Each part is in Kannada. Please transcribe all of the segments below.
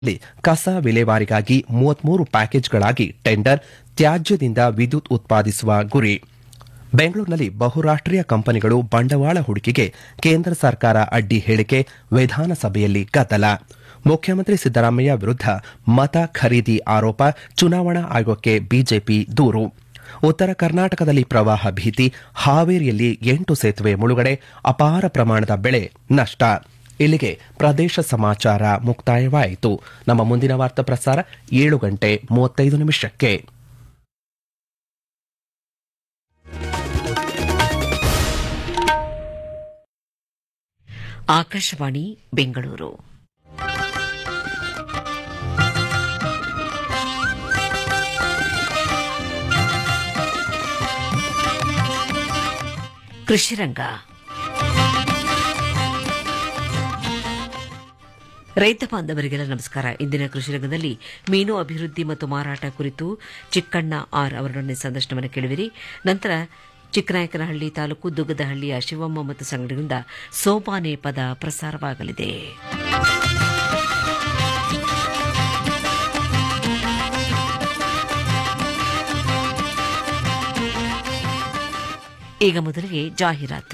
ಲ್ಲಿ ಕಸ ವಿಲೇವಾರಿಗಾಗಿ ಮೂವತ್ಮೂರು ಪ್ಯಾಕೇಜ್ಗಳಾಗಿ ಟೆಂಡರ್ ತ್ಯಾಜ್ಯದಿಂದ ವಿದ್ಯುತ್ ಉತ್ಪಾದಿಸುವ ಗುರಿ ಬೆಂಗಳೂರಿನಲ್ಲಿ ಬಹುರಾಷ್ಟೀಯ ಕಂಪನಿಗಳು ಬಂಡವಾಳ ಹೂಡಿಕೆಗೆ ಕೇಂದ್ರ ಸರ್ಕಾರ ಅಡ್ಡಿ ಹೇಳಿಕೆ ವಿಧಾನಸಭೆಯಲ್ಲಿ ಗದ್ದಲ ಮುಖ್ಯಮಂತ್ರಿ ಸಿದ್ದರಾಮಯ್ಯ ವಿರುದ್ಧ ಮತ ಖರೀದಿ ಆರೋಪ ಚುನಾವಣಾ ಆಯೋಗಕ್ಕೆ ಬಿಜೆಪಿ ದೂರು ಉತ್ತರ ಕರ್ನಾಟಕದಲ್ಲಿ ಪ್ರವಾಹ ಭೀತಿ ಹಾವೇರಿಯಲ್ಲಿ ಎಂಟು ಸೇತುವೆ ಮುಳುಗಡೆ ಅಪಾರ ಪ್ರಮಾಣದ ಬೆಳೆ ನಷ್ಟ ಇಲ್ಲಿಗೆ ಪ್ರದೇಶ ಸಮಾಚಾರ ಮುಕ್ತಾಯವಾಯಿತು ನಮ್ಮ ಮುಂದಿನ ವಾರ್ತಾ ಪ್ರಸಾರ ಏಳು ಗಂಟೆ ಮೂವತ್ತೈದು ನಿಮಿಷಕ್ಕೆ ಆಕಾಶವಾಣಿ ಬೆಂಗಳೂರು ಕೃಷಿರಂಗ ರೈತ ಬಾಂಧವರಿಗೆಲ್ಲ ನಮಸ್ಕಾರ ಇಂದಿನ ಕೃಷಿರಂಗದಲ್ಲಿ ಮೀನು ಅಭಿವೃದ್ಧಿ ಮತ್ತು ಮಾರಾಟ ಕುರಿತು ಚಿಕ್ಕಣ್ಣ ಆರ್ ಅವರೊಡನೆ ಸಂದರ್ಶನವನ್ನು ಕೇಳುವಿರಿ ನಂತರ ಚಿಕ್ಕನಾಯಕನಹಳ್ಳಿ ತಾಲೂಕು ದುಗ್ಗದಹಳ್ಳಿಯ ಶಿವಮ್ಮ ಮತ್ತು ಸಂಗಡಿಯಿಂದ ಸೋಪಾನೆ ಪದ ಪ್ರಸಾರವಾಗಲಿದೆ ಈಗ ಮೊದಲಿಗೆ ಜಾಹೀರಾತು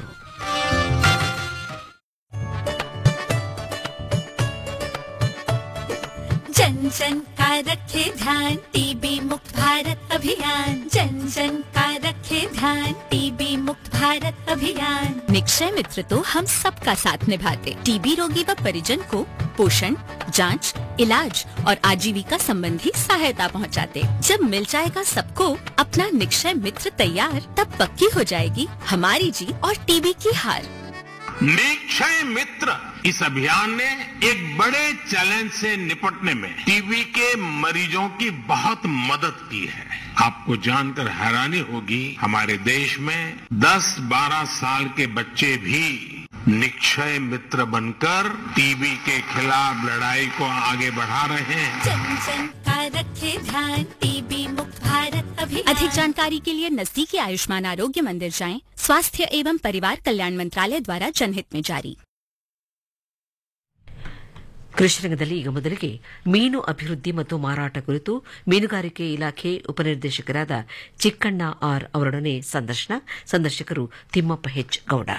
जन जन का रखे ध्यान टीबी मुक्त भारत अभियान जन जन का रखे ध्यान टीबी मुक्त भारत अभियान निक्षय मित्र तो हम सबका साथ निभाते टीबी रोगी व परिजन को पोषण जांच, इलाज और आजीविका संबंधी सहायता पहुंचाते। जब मिल जाएगा सबको अपना निक्षय मित्र तैयार तब पक्की हो जाएगी हमारी जीत और टीबी की हार निक्षय मित्र इस अभियान ने एक बड़े चैलेंज से निपटने में टीबी के मरीजों की बहुत मदद की है आपको जानकर हैरानी होगी हमारे देश में 10-12 साल के बच्चे भी निक्षय मित्र बनकर टीबी के खिलाफ लड़ाई को आगे बढ़ा रहे हैं जन जन का रखे ध्यान टीबी मुक्त भारत अभियान अधिक जानकारी के लिए नजदीकी आयुष्मान आरोग्य मंदिर जाएं स्वास्थ्य एवं परिवार कल्याण मंत्रालय द्वारा जनहित में जारी ಕೃಷಿರಂಗದಲ್ಲಿ ಈಗ ಮೊದಲಿಗೆ ಮೀನು ಅಭಿವೃದ್ಧಿ ಮತ್ತು ಮಾರಾಟ ಕುರಿತು ಮೀನುಗಾರಿಕೆ ಇಲಾಖೆ ಉಪನಿರ್ದೇಶಕರಾದ ಚಿಕ್ಕಣ್ಣ ಆರ್ ಅವರೊಡನೆ ಸಂದರ್ಶನ ಸಂದರ್ಶಕರು ತಿಮ್ಮಪ್ಪ ಹೆಚ್ ಗೌಡ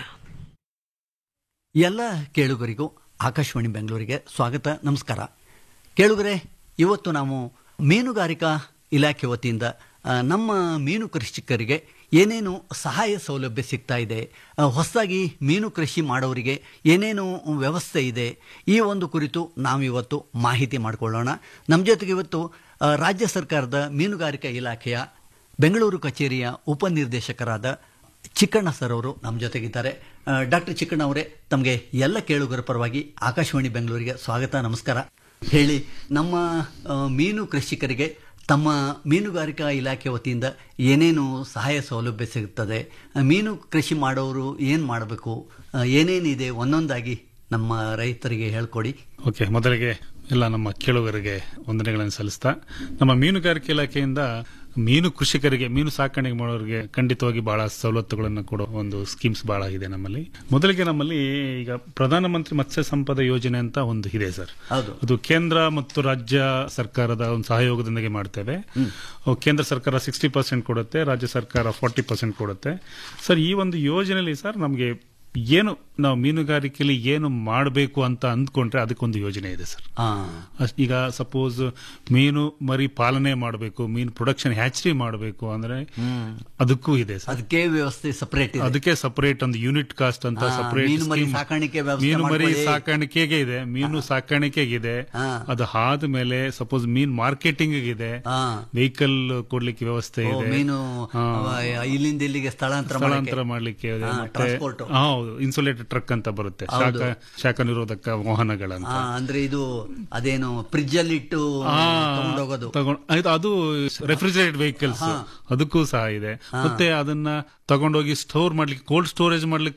ಎಲ್ಲ ಕೇಳುಗರಿಗೂ ಆಕಾಶವಾಣಿ ಬೆಂಗಳೂರಿಗೆ ಸ್ವಾಗತ ನಮಸ್ಕಾರ ಕೇಳುಗರೆ ಇವತ್ತು ನಾವು ಮೀನುಗಾರಿಕಾ ಇಲಾಖೆ ವತಿಯಿಂದ ಆ, ನಮ್ಮ ಮೀನು ಕೃಷಿಕರಿಗೆ ಏನೇನು ಸಹಾಯ ಸೌಲಭ್ಯ ಸಿಗ್ತಾ ಇದೆ ಆ, ಹೊಸದಾಗಿ ಮೀನು ಕೃಷಿ ಮಾಡೋರಿಗೆ ಏನೇನು ವ್ಯವಸ್ಥೆ ಇದೆ ಈ ಒಂದು ಕುರಿತು ನಾವಿವತ್ತು ಮಾಹಿತಿ ಮಾಡಿಕೊಳ್ಳೋಣ ನಮ್ಮ ಜೊತೆಗೆ ಇವತ್ತು ಆ, ರಾಜ್ಯ ಸರ್ಕಾರದ ಮೀನುಗಾರಿಕಾ ಇಲಾಖೆಯ ಬೆಂಗಳೂರು ಕಚೇರಿಯ ಉಪನಿರ್ದೇಶಕರಾದ ಚಿಕ್ಕಣ್ಣ ಸರ್ ಅವರು ನಮ್ಮ ಜೊತೆಗಿದ್ದಾರೆ ಡಾಕ್ಟರ್ ಚಿಕ್ಕಣ್ಣ ಅವರೇ ತಮಗೆ ಎಲ್ಲ ಕೇಳುಗರ ಪರವಾಗಿ ಆಕಾಶವಾಣಿ ಬೆಂಗಳೂರಿಗೆ ಸ್ವಾಗತ ನಮಸ್ಕಾರ ಹೇಳಿ ನಮ್ಮ ಆ, ಮೀನು ಕೃಷಿಕರಿಗೆ ತಮ್ಮ ಮೀನುಗಾರಿಕಾ ಇಲಾಖೆ ವತಿಯಿಂದ ಏನೇನು ಸಹಾಯ ಸೌಲಭ್ಯ ಸಿಗುತ್ತದೆ ಆ, ಮೀನು ಕೃಷಿ ಮಾಡೋರು ಏನು ಮಾಡಬೇಕು ಏನೇನಿದೆ ಒಂದೊಂದಾಗಿ ನಮ್ಮ ರೈತರಿಗೆ ಹೇಳ್ಕೊಡಿ ಓಕೆ ಮೊದಲಿಗೆ ಎಲ್ಲ ನಮ್ಮ ಕೇಳುಗರಿಗೆ ವಂದನೆಗಳನ್ನು ಸಲ್ಲಿಸ್ತಾ ನಮ್ಮ ಮೀನುಗಾರಿಕೆ ಇಲಾಖೆಯಿಂದ ಮೀನು ಕೃಷಿಕರಿಗೆ ಮೀನು ಸಾಕಾಣಿಕೆ ಮಾಡೋರಿಗೆ ಖಂಡಿತವಾಗಿ ಬಹಳ ಸವಲತ್ತುಗಳನ್ನು ಕೊಡೋ ಒಂದು ಸ್ಕೀಮ್ಸ್ ಬಹಳ ಇದೆ ನಮ್ಮಲ್ಲಿ ಮೊದಲಿಗೆ ನಮ್ಮಲ್ಲಿ ಈಗ ಪ್ರಧಾನಮಂತ್ರಿ ಮತ್ಸ್ಯ ಸಂಪದ ಯೋಜನೆ ಅಂತ ಒಂದು ಇದೆ ಸರ್ ಹೌದು ಅದು ಕೇಂದ್ರ ಮತ್ತು ರಾಜ್ಯ ಸರ್ಕಾರದ ಒಂದು ಸಹಯೋಗದೊಂದಿಗೆ ಮಾಡ್ತೇವೆ ಅವು ಕೇಂದ್ರ ಸರ್ಕಾರ ಸಿಕ್ಸ್ಟಿ ಪರ್ಸೆಂಟ್ ಕೊಡುತ್ತೆ ರಾಜ್ಯ ಸರ್ಕಾರ ಫಾರ್ಟಿ ಪರ್ಸೆಂಟ್ ಕೊಡುತ್ತೆ ಸರ್ ಈ ಒಂದು ಯೋಜನೆಯಲ್ಲಿ ಸರ್ ನಮಗೆ ಏನು ನಾವು ಮೀನುಗಾರಿಕೆಯಲ್ಲಿ ಏನು ಮಾಡಬೇಕು ಅಂತ ಅಂದ್ಕೊಂಡ್ರೆ ಅದಕ್ಕೊಂದು ಯೋಜನೆ ಇದೆ ಸರ್ ಆ, ಅಷ್ಟ್ ಈಗ ಸಪೋಸ್ ಮೀನು ಮರಿ ಪಾಲನೆ ಮಾಡಬೇಕು ಮೀನು ಪ್ರೊಡಕ್ಷನ್ ಹ್ಯಾಚರಿ ಮಾಡಬೇಕು ಅಂದ್ರೆ ಅದಕ್ಕೂ ಇದೆ ಸರ್ ಅದಕ್ಕೆ ವ್ಯವಸ್ಥೆ ಸಪರೇಟ್ ಇದೆ ಅದಕ್ಕೆ ಸಪರೇಟ್ ಒಂದು ಯೂನಿಟ್ ಕಾಸ್ಟ್ ಅಂತ ಹಾ, ಸಪರೇಟ್ ಮೀನು ಮರಿ ಸಾಕಾಣಿಕೆ ವ್ಯವಸ್ಥೆ ಮೀನು ಮರಿ ಮಾಡ್ಕೊಳ್ಳಿ. ಸಾಕಾಣಿಕೆಗೆ ಇದೆ ಮೀನು ಸಾಕಾಣಿಕೆಗಿದೆ ಹಾ. ಅದು ಆದ್ಮೇಲೆ ಸಪೋಸ್ ಮೀನ್ ಮಾರ್ಕೆಟಿಂಗ್ ಇದೆ ಹಾ. ವೆಹಿಕಲ್ ಕೊಡ್ಲಿಕ್ಕೆ ವ್ಯವಸ್ಥೆ ಓ, ಇದೆ ಮೀನು ಹಾ. ಅವ, ಇಲ್ಲಿಂದ ಇಲ್ಲಿಗೆ ಸ್ಥಳಾಂತರ ಸ್ಥಳಾಂತರ ಮಾಡಕ್ಕೆ. ಮಾಡ್ಲಿಕ್ಕೆ ಇದೆ ಹಾ, ಮತ್ತೆ transport. ಹಾ, ಹೌದು ಇನ್ಸುಲೇಟೆಡ್ ಟ್ರಕ್ ಅಂತ ಬರುತ್ತೆ ಹೌದು. ಶಾಖ ಶಾಖ ನಿರೋಧಕ ವಾಹನಗಳಂತ ಆ, ಅಂದ್ರೆ ಇದು ಅದೇನು ಫ್ರಿಜ್ ಅಲ್ಲಿ ಇಟ್ಟು ತಗೊಂಡೋಗೋದು ತಗೊಂಡ್ ಆಯ್ತು ಅದು ರೆಫ್ರಿಜರೇಟೆಡ್ ವೆಹಿಕಲ್ಸ್ ಅದಕ್ಕೂ ಸಹ ಇದೆ ಮತ್ತೆ ಅದನ್ನ ತಗೊಂಡೋಗಿ ಸ್ಟೋರ್ ಮಾಡ್ಲಿಕ್ಕೆ ಕೋಲ್ಡ್ ಸ್ಟೋರೇಜ್ ಮಾಡ್ಲಿಕ್ಕೂ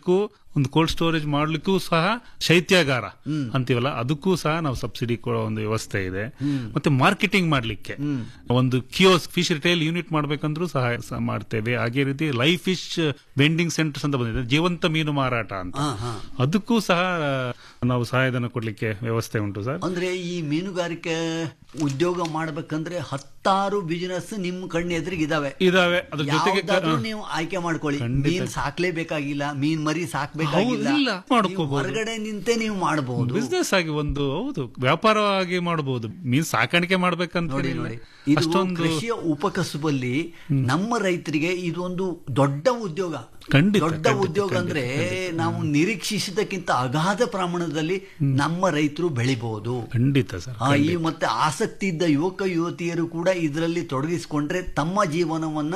ಒಂದು ಕೋಲ್ಡ್ ಸ್ಟೋರೇಜ್ ಮಾಡ್ಲಿಕ್ಕೂ ಸಹ ಶೈತ್ಯಾಗಾರ ಅಂತೀವಲ್ಲ ಅದಕ್ಕೂ ಸಹ ನಾವು ಸಬ್ಸಿಡಿ ಕೊಡೋ ಒಂದು ವ್ಯವಸ್ಥೆ ಇದೆ ಮತ್ತೆ ಮಾರ್ಕೆಟಿಂಗ್ ಮಾಡ್ಲಿಕ್ಕೆ ಒಂದು ಕಿಯೋಸ್ ಫಿಶ್ ರಿಟೇಲ್ ಯೂನಿಟ್ ಮಾಡ್ಬೇಕಂದ್ರೂ ಸಹಾಯ ಸಹ ಮಾಡ್ತೇವೆ ಹಾಗೆ ರೀತಿ ಲೈಫ್ ಫಿಶ್ ವೆಂಡಿಂಗ್ ಸೆಂಟರ್ಸ್ ಅಂತ ಬಂದಿದೆ ಜೀವಂತ ಮೀನು ಮಾರಾಟ ಅಂತ ಹಾ, ಹಾ. ಅದಕ್ಕೂ ಸಹ ನಾವು ಸಹಾಯಧನ ಕೊಡ್ಲಿಕ್ಕೆ ವ್ಯವಸ್ಥೆ ಉಂಟು ಸರ್ ಅಂದ್ರೆ ಈ ಮೀನುಗಾರಿಕೆ ಉದ್ಯೋಗ ಮಾಡ್ಬೇಕಂದ್ರೆ ಹತ್ತಾರು ಬಿಸಿನೆಸ್ ನಿಮ್ಮ ಕಣ್ಣು ಎದುರಿಗೆ ಇದಾವೆ ಇದಾವೆ ಅದ್ರ ಜೊತೆಗೆ ಕ- ಯಾವ್ದಾದ್ರೂ ನೀವು ಆಯ್ಕೆ ಮಾಡ್ಕೊಳ್ಳಿ ಖಂಡಿತ. ಮೀನ್ ಸಾಕ್ಲೇಬೇಕಾಗಿಲ್ಲ ಮೀನ್ ಮರಿ ಸಾಕ್ಬೇಕಾಗಿಲ್ಲ ಹೌದು, ಇಲ್ಲ, ನೀವು ಮಾಡ್ಕೋಬಹುದು. ಹೊರಗಡೆ ನಿಂತೆ ನೀವು ಮಾಡಬಹುದು ಬಿಸ್ನೆಸ್ ಆಗಿ ಒಂದು ಹೌದು ವ್ಯಾಪಾರವಾಗಿ ಮಾಡಬಹುದು ಮೀನ್ ಸಾಕಾಣಿಕೆ ಮಾಡ್ಬೇಕಂತ ನೋಡಿ ಏನಿಲ್ಲ. ನೋಡಿ ಇದು ಅಷ್ಟೊಂದು ಕೃಷಿಯ ಉಪಕಸುಬಲ್ಲಿ ನಮ್ಮ ರೈತರಿಗೆ ಇದೊಂದು ದೊಡ್ಡ ಉದ್ಯೋಗ ಖಂಡಿತ, ದೊಡ್ಡ ಖಂಡಿತ, ಉದ್ಯೋಗ ಖಂಡಿತ, ಅಂದ್ರೆ ಖಂಡಿತ. ನಾವು ನಿರೀಕ್ಷಿಸಿದಕ್ಕಿಂತ ಅಗಾಧ ಪ್ರಮಾಣದಲ್ಲಿ ನಮ್ಮ ರೈತರು ಬೆಳಿಬಹುದು ಖಂಡಿತ ಸರ್ ಆ, ಈ ಮತ್ತೆ ಆಸಕ್ತಿ ಇದ್ದ ಯುವಕ ಯುವತಿಯರು ಕೂಡ ಇದರಲ್ಲಿ ತೊಡಗಿಸಿಕೊಂಡ್ರೆ ತಮ್ಮ ಜೀವನವನ್ನ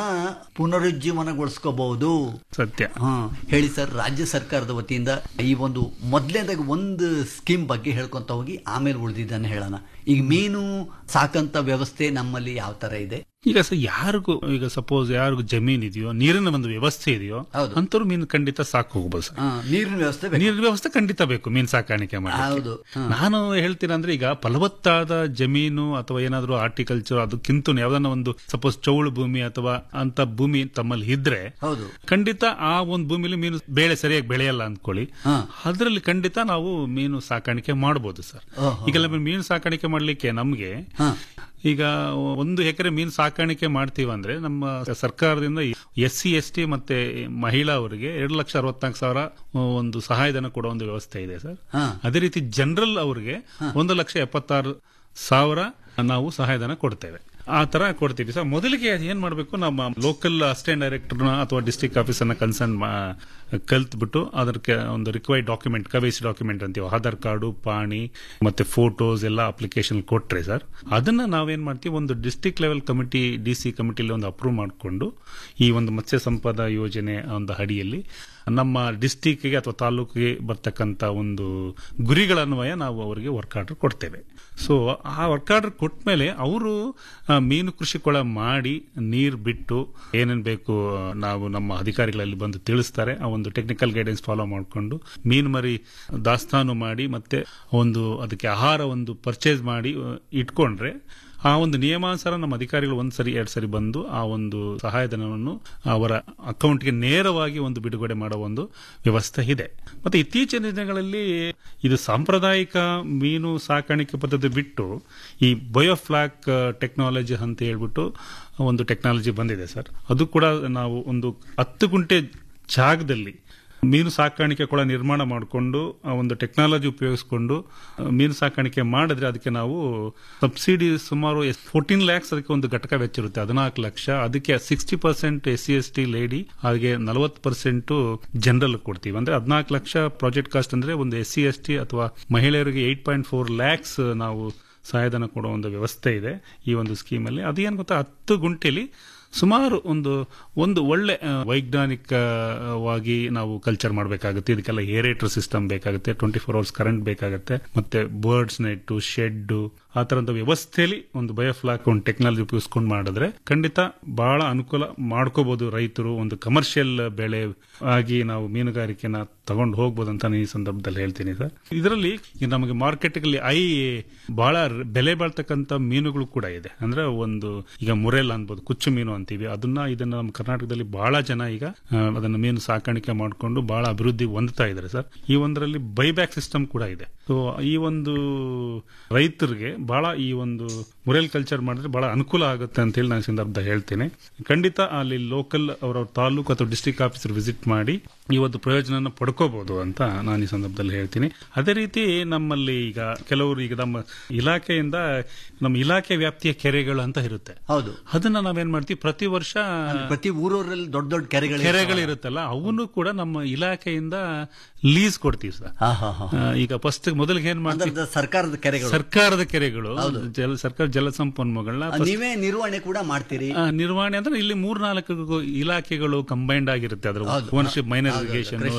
ಪುನರುಜ್ಜೀವನಗೊಳಿಸ್ಕೋಬಹುದು ಸತ್ಯ ಹಾ ಹೇಳಿ ಸರ್ ರಾಜ್ಯ ಸರ್ಕಾರದ ವತಿಯಿಂದ ಈ ಒಂದು ಮೊದಲನೇದಾಗಿ ಒಂದು ಸ್ಕೀಮ್ ಬಗ್ಗೆ ಹೇಳ್ಕೊಂತ ಹೋಗಿ ಆಮೇಲೆ ಉಳಿದಿದ್ದನ್ನು ಹೇಳೋಣ ಈಗ ಮೀನು ಸಾಕಂತ ವ್ಯವಸ್ಥೆ ನಮ್ಮಲ್ಲಿ ಯಾವ ತರ ಇದೆ ಈಗ ಸರ್ ಯಾರಿಗೂ ಈಗ ಸಪೋಸ್ ಯಾರಿಗೂ ಜಮೀನ್ ಇದೆಯೋ ನೀರಿನ ಒಂದು ವ್ಯವಸ್ಥೆ ಇದೆಯೋ ಹೌದು. ಅಂತವ್ರು ಮೀನು ಖಂಡಿತ ಸಾಕು ಹೋಗ್ಬೋದು ಸರ್ ಹಾ, ನೀರಿನ ವ್ಯವಸ್ಥೆ ಬೇಕು. ನೀರಿನ ವ್ಯವಸ್ಥೆ ಖಂಡಿತ ಬೇಕು ಮೀನು ಸಾಕಾಣಿಕೆ ಮಾಡಿ ಹೌದು ಹಾ. ನಾನು ಹೇಳ್ತೀನಿ ಅಂದ್ರೆ ಈಗ ಫಲವತ್ತಾದ ಜಮೀನು ಅಥವಾ ಏನಾದ್ರೂ ಆರ್ಟಿಕಲ್ಚರ್ ಅದಕ್ಕಿಂತ ಯಾವ್ದನ್ನ ಒಂದು ಸಪೋಸ್ ಚೌಳು ಭೂಮಿ ಅಥವಾ ಅಂತ ಭೂಮಿ ತಮ್ಮಲ್ಲಿ ಇದ್ರೆ ಹೌದು ಖಂಡಿತ ಆ ಒಂದು ಭೂಮಿಲಿ ಮೀನು ಬೆಳೆ ಸರಿಯಾಗಿ ಬೆಳೆಯಲ್ಲ ಅಂದ್ಕೊಳ್ಳಿ ಹಾ. ಅದ್ರಲ್ಲಿ ಖಂಡಿತ ನಾವು ಮೀನು ಸಾಕಾಣಿಕೆ ಮಾಡಬಹುದು ಸರ್ ಓಹೋ. ಈಗೆಲ್ಲ ಮೀನು ಸಾಕಾಣಿಕೆ ಮಾಡ್ಲಿಕ್ಕೆ ನಮ್ಗೆ ಹಾ. ಈಗ ಒಂದು ಎಕರೆ ಮೀನು ಸಾಕಾಣಿಕೆ ಮಾಡ್ತೀವಿ ಅಂದ್ರೆ ನಮ್ಮ ಸರ್ಕಾರದಿಂದ ಎಸ್ ಸಿ ಎಸ್ ಟಿ ಮತ್ತೆ ಮಹಿಳಾ ಅವರಿಗೆ ಎರಡು ಲಕ್ಷ ಅರವತ್ನಾಲ್ಕು ಸಾವಿರ ಒಂದು ಸಹಾಯಧನ ಕೊಡೋ ಒಂದು ವ್ಯವಸ್ಥೆ ಇದೆ ಸರ್ ಹಾ. ಅದೇ ರೀತಿ ಜನರಲ್ ಅವರಿಗೆ ಒಂದು ಲಕ್ಷ ಎಪ್ಪತ್ತಾರು ಸಾವಿರ ನಾವು ಸಹಾಯಧನ ಕೊಡ್ತೇವೆ ಆ ತರ ಕೊಡ್ತೀವಿ ಸರ್ ಮೊದಲಿಗೆ ಏನ್ ಮಾಡಬೇಕು ನಮ್ಮ ಲೋಕಲ್ ಅಸಿಸ್ಟೆಂಟ್ ಡೈರೆಕ್ಟರ್ನ ಅಥವಾ ಡಿಸ್ಟ್ರಿಕ್ಟ್ ಆಫೀಸರ್ನ ಕನ್ಸರ್ನ್ ಕಲ್ತ್ಬಿಟ್ಟು ಅದಕ್ಕೆ ಒಂದು ರಿಕ್ವೈರ್ಡ್ ಡಾಕ್ಯುಮೆಂಟ್ ಕವೇಸಿ ಡಾಕ್ಯುಮೆಂಟ್ ಅಂತೀವಿ ಆಧಾರ್ ಕಾರ್ಡು ಪಾಣಿ ಮತ್ತೆ ಫೋಟೋಸ್ ಎಲ್ಲ ಅಪ್ಲಿಕೇಶನ್ ಕೊಟ್ರೆ ಸರ್ ಅದನ್ನ ನಾವೇನ್ ಮಾಡ್ತೀವಿ ಒಂದು district level committee D C ಕಮಿಟಿಲಿ ಒಂದು ಅಪ್ರೂವ್ ಮಾಡಿಕೊಂಡು ಈ ಒಂದು ಮತ್ಸ್ಯ ಸಂಪದ ಯೋಜನೆ ಒಂದು ಅಡಿಯಲ್ಲಿ ನಮ್ಮ ಡಿಸ್ಟಿಕ್ಗೆ ಅಥವಾ ತಾಲೂಕಿಗೆ ಬರ್ತಕ್ಕಂಥ ಒಂದು ಗುರಿಗಳನ್ವಯ ನಾವು ಅವರಿಗೆ ವರ್ಕ್ ಆರ್ಡರ್ ಕೊಡ್ತೇವೆ ಸೊ ಆ ವರ್ಕ್ ಆರ್ಡರ್ ಕೊಟ್ಟ ಮೇಲೆ ಅವರು ಮೀನು ಕೃಷಿ ಕೊಳ ಮಾಡಿ ನೀರು ಬಿಟ್ಟು ಏನೇನು ಬೇಕು ಆ, ನಾವು ನಮ್ಮ ಅಧಿಕಾರಿಗಳಲ್ಲಿ ಬಂದು ತಿಳಿಸ್ತಾರೆ ಆ ಒಂದು ಟೆಕ್ನಿಕಲ್ ಗೈಡೆನ್ಸ್ ಫಾಲೋ ಮಾಡಿಕೊಂಡು ಮೀನು ಮರಿ ದಾಸ್ತಾನು ಮಾಡಿ ಮತ್ತೆ ಒಂದು ಅದಕ್ಕೆ ಆಹಾರ ಒಂದು ಪರ್ಚೇಸ್ ಮಾಡಿ ಆ, ಇಟ್ಕೊಂಡ್ರೆ ಆ ಒಂದು ನಿಯಮಾನುಸಾರ ನಮ್ಮ ಅಧಿಕಾರಿಗಳು ಒಂದ್ ಸರಿ ಎರಡ್ ಸರಿ ಬಂದು ಆ ಒಂದು ಸಹಾಯಧನವನ್ನು ಅವರ ಅಕೌಂಟ್ಗೆ ನೇರವಾಗಿ ಒಂದು ಬಿಡುಗಡೆ ಮಾಡೋ ಒಂದು ವ್ಯವಸ್ಥೆ ಇದೆ ಮತ್ತೆ ಇತ್ತೀಚಿನ ದಿನಗಳಲ್ಲಿ ಇದು ಸಾಂಪ್ರದಾಯಿಕ ಮೀನು ಸಾಕಾಣಿಕೆ ಪದ್ಧತಿ ಬಿಟ್ಟು ಈ ಬಯೋಫ್ಲಾಕ್ ಟೆಕ್ನಾಲಜಿ ಅಂತ ಹೇಳ್ಬಿಟ್ಟು ಒಂದು ಟೆಕ್ನಾಲಜಿ ಬಂದಿದೆ ಸರ್ ಅದು ಕೂಡ ನಾವು ಒಂದು ಹತ್ತು ಗುಂಟೆ ಜಾಗದಲ್ಲಿ ಮೀನು ಸಾಕಾಣಿಕೆ ಕೂಡ ನಿರ್ಮಾಣ ಮಾಡಿಕೊಂಡು ಆ ಒಂದು ಟೆಕ್ನಾಲಜಿ ಉಪಯೋಗಿಸಿಕೊಂಡು ಆ, ಮೀನು ಸಾಕಾಣಿಕೆ ಮಾಡಿದ್ರೆ ಅದಕ್ಕೆ ನಾವು ಸಬ್ಸಿಡಿ ಸುಮಾರು ಫೋರ್ಟೀನ್ ಲ್ಯಾಕ್ಸ್ ಅದಕ್ಕೆ ಒಂದು ಘಟಕ ವೆಚ್ಚ ಇರುತ್ತೆ ಹದಿನಾಲ್ಕು ಲಕ್ಷ ಅದಕ್ಕೆ sixty percent S C S T lady ಹಾಗೆ ನಲವತ್ತು ಪರ್ಸೆಂಟ್ ಜನರಲ್ ಕೊಡ್ತೀವಿ ಅಂದ್ರೆ ಹದಿನಾಲ್ಕು ಲಕ್ಷ ಪ್ರಾಜೆಕ್ಟ್ ಕಾಸ್ಟ್ ಅಂದ್ರೆ ಒಂದು ಎಸ್ ಸಿ ಎಸ್ ಟಿ ಅಥವಾ ಮಹಿಳೆಯರಿಗೆ ಏಟ್ ಪಾಯಿಂಟ್ ಫೋರ್ ಲ್ಯಾಕ್ಸ್ ನಾವು ಸಹಾಯಧನ ಕೊಡೋ ಒಂದು ವ್ಯವಸ್ಥೆ ಇದೆ ಈ ಒಂದು ಸ್ಕೀಮಲ್ಲಿ ಅದೇನು ಗೊತ್ತಾ ಹತ್ತು ಗುಂಟೆಲಿ ಸುಮಾರು ಒಂದು ಒಂದು ಒಳ್ಳೆ ಆ, ವೈಜ್ಞಾನಿಕವಾಗಿ ನಾವು ಕಲ್ಚರ್ ಮಾಡಬೇಕಾಗುತ್ತೆ ಇದಕ್ಕೆಲ್ಲ ಏರೇಟರ್ ಸಿಸ್ಟಮ್ ಬೇಕಾಗುತ್ತೆ ಟ್ವೆಂಟಿ ಫೋರ್ ಅವರ್ಸ್ ಕರೆಂಟ್ ಬೇಕಾಗುತ್ತೆ ಮತ್ತೆ ಬರ್ಡ್ಸ್ ನೆಟ್ಟು ಶೆಡ್ ಆ ತರದ ವ್ಯವಸ್ಥೆಯಲ್ಲಿ ಒಂದು ಬಯೋಫ್ಲಾಕ್ ಒಂದು ಟೆಕ್ನಾಲಜಿ ಉಪಯೋಗಿಸ್ಕೊಂಡು ಮಾಡಿದ್ರೆ ಖಂಡಿತ ಬಹಳ ಅನುಕೂಲ ಮಾಡ್ಕೋಬಹುದು ರೈತರು ಒಂದು ಕಮರ್ಷಿಯಲ್ ಬೆಳೆ ಆಗಿ ನಾವು ಮೀನುಗಾರಿಕೆನ ತಗೊಂಡು ಹೋಗ್ಬೋದು ಅಂತ ನಾನು ಈ ಸಂದರ್ಭದಲ್ಲಿ ಹೇಳ್ತೀನಿ ಸರ್ ಇದರಲ್ಲಿ ಈಗ ನಮಗೆ ಮಾರ್ಕೆಟ್ಗಳಲ್ಲಿ ಐ ಬಹಳ ರ- ಬೆಲೆ ಬಾಳ್ತಕ್ಕಂಥ ಮೀನುಗಳು ಕೂಡ ಇದೆ ಅಂದ್ರೆ ಒಂದು ಈಗ ಮುರೆಲ್ ಅನ್ಬೋದು ಕುಚ್ಚು ಮೀನು ಅಂತೀವಿ ಅದನ್ನ ಇದನ್ನ ನಮ್ಮ ಕರ್ನಾಟಕದಲ್ಲಿ ಬಹಳ ಜನ ಈಗ ಆ, ಅದನ್ನ ಮೀನು ಸಾಕಾಣಿಕೆ ಮಾಡಿಕೊಂಡು ಬಹಳ ಅಭಿವೃದ್ಧಿ ಹೊಂದುತ್ತಾ ಇದ್ದಾರೆ ಸರ್ ಈ ಒಂದರಲ್ಲಿ ಬೈಬ್ಯಾಕ್ ಸಿಸ್ಟಮ್ ಕೂಡ ಇದೆ ಸೊ ಈ ಒಂದು ರೈತರಿಗೆ ಬಹಳ ಈ ಒಂದು ಮುರೆಲ್ ಕಲ್ಚರ್ ಮಾಡಿದ್ರೆ ಬಹಳ ಅನುಕೂಲ ಆಗುತ್ತೆ ಅಂತ ಹೇಳಿ ನಾನು ಈ ಸಂದರ್ಭದಲ್ಲಿ ಹೇಳ್ತೇನೆ ಖಂಡಿತ ಅಲ್ಲಿ ಲೋಕಲ್ ಅವರ ತಾಲೂಕು ಅಥವಾ ಡಿಸ್ಟ್ರಿಕ್ಟ್ ಆಫೀಸರ್ ವಿಸಿಟ್ ಮಾಡಿ ಈ ಒಂದು ಪ್ರಯೋಜನ ಪಡ್ಕೋಬಹುದು ಅಂತ ನಾನು ಈ ಸಂದರ್ಭದಲ್ಲಿ ಹೇಳ್ತೀನಿ ಅದೇ ರೀತಿ ನಮ್ಮಲ್ಲಿ ಈಗ ಕೆಲವರು ಈಗ ನಮ್ಮ ಇಲಾಖೆಯಿಂದ ನಮ್ಮ ಇಲಾಖೆ ವ್ಯಾಪ್ತಿಯ ಕೆರೆಗಳು ಅಂತ ಇರುತ್ತೆ ಹೌದು ಅದನ್ನ ನಾವೇನ್ ಮಾಡ್ತೀವಿ ಪ್ರತಿ ವರ್ಷ ಪ್ರತಿ ಊರೂರಲ್ಲಿ ದೊಡ್ಡ ದೊಡ್ಡ ಕೆರೆಗಳು ಕೆರೆಗಳಿರುತ್ತಲ್ಲ ಅವನು ಕೂಡ ನಮ್ಮ ಇಲಾಖೆಯಿಂದ ಲೀಸ್ ಕೊಡ್ತೀವಿ ಸರ್ ಹಾ ಹಾ ಹಾ ಆ, ಈಗ ಫಸ್ಟ್ ಮೊದಲಿಗೆ ಏನ್ ಮಾಡ್ತೀವಿ ಅಂದ್ರೆ ಸರ್ಕಾರದ ಕೆರೆಗಳು ಸರ್ಕಾರದ ಕೆರೆಗಳು ಜಲ ಸರ್ಕಾರ ಜಲಸಂಪನ್ಮೂಲಗಳನ್ನ ಆ, ನೀವೇ ನಿರ್ವಹಣೆ ಕೂಡ ಮಾಡ್ತೀರಿ ಆ, ನಿರ್ವಹಣೆ ಅಂದ್ರೆ ಇಲ್ಲಿ ಮೂರ್ನಾಲ್ಕು ಇಲಾಖೆಗಳು ಕಂಬೈಂಡ್ ಆಗಿರುತ್ತೆ ಅದ್ರ ಓನರ್ಶಿಪ್ ಮೈನರ್ ಇರಿಗೇಷನ್ ಕೃಷಿ ರೆವಿನ್ಯೂ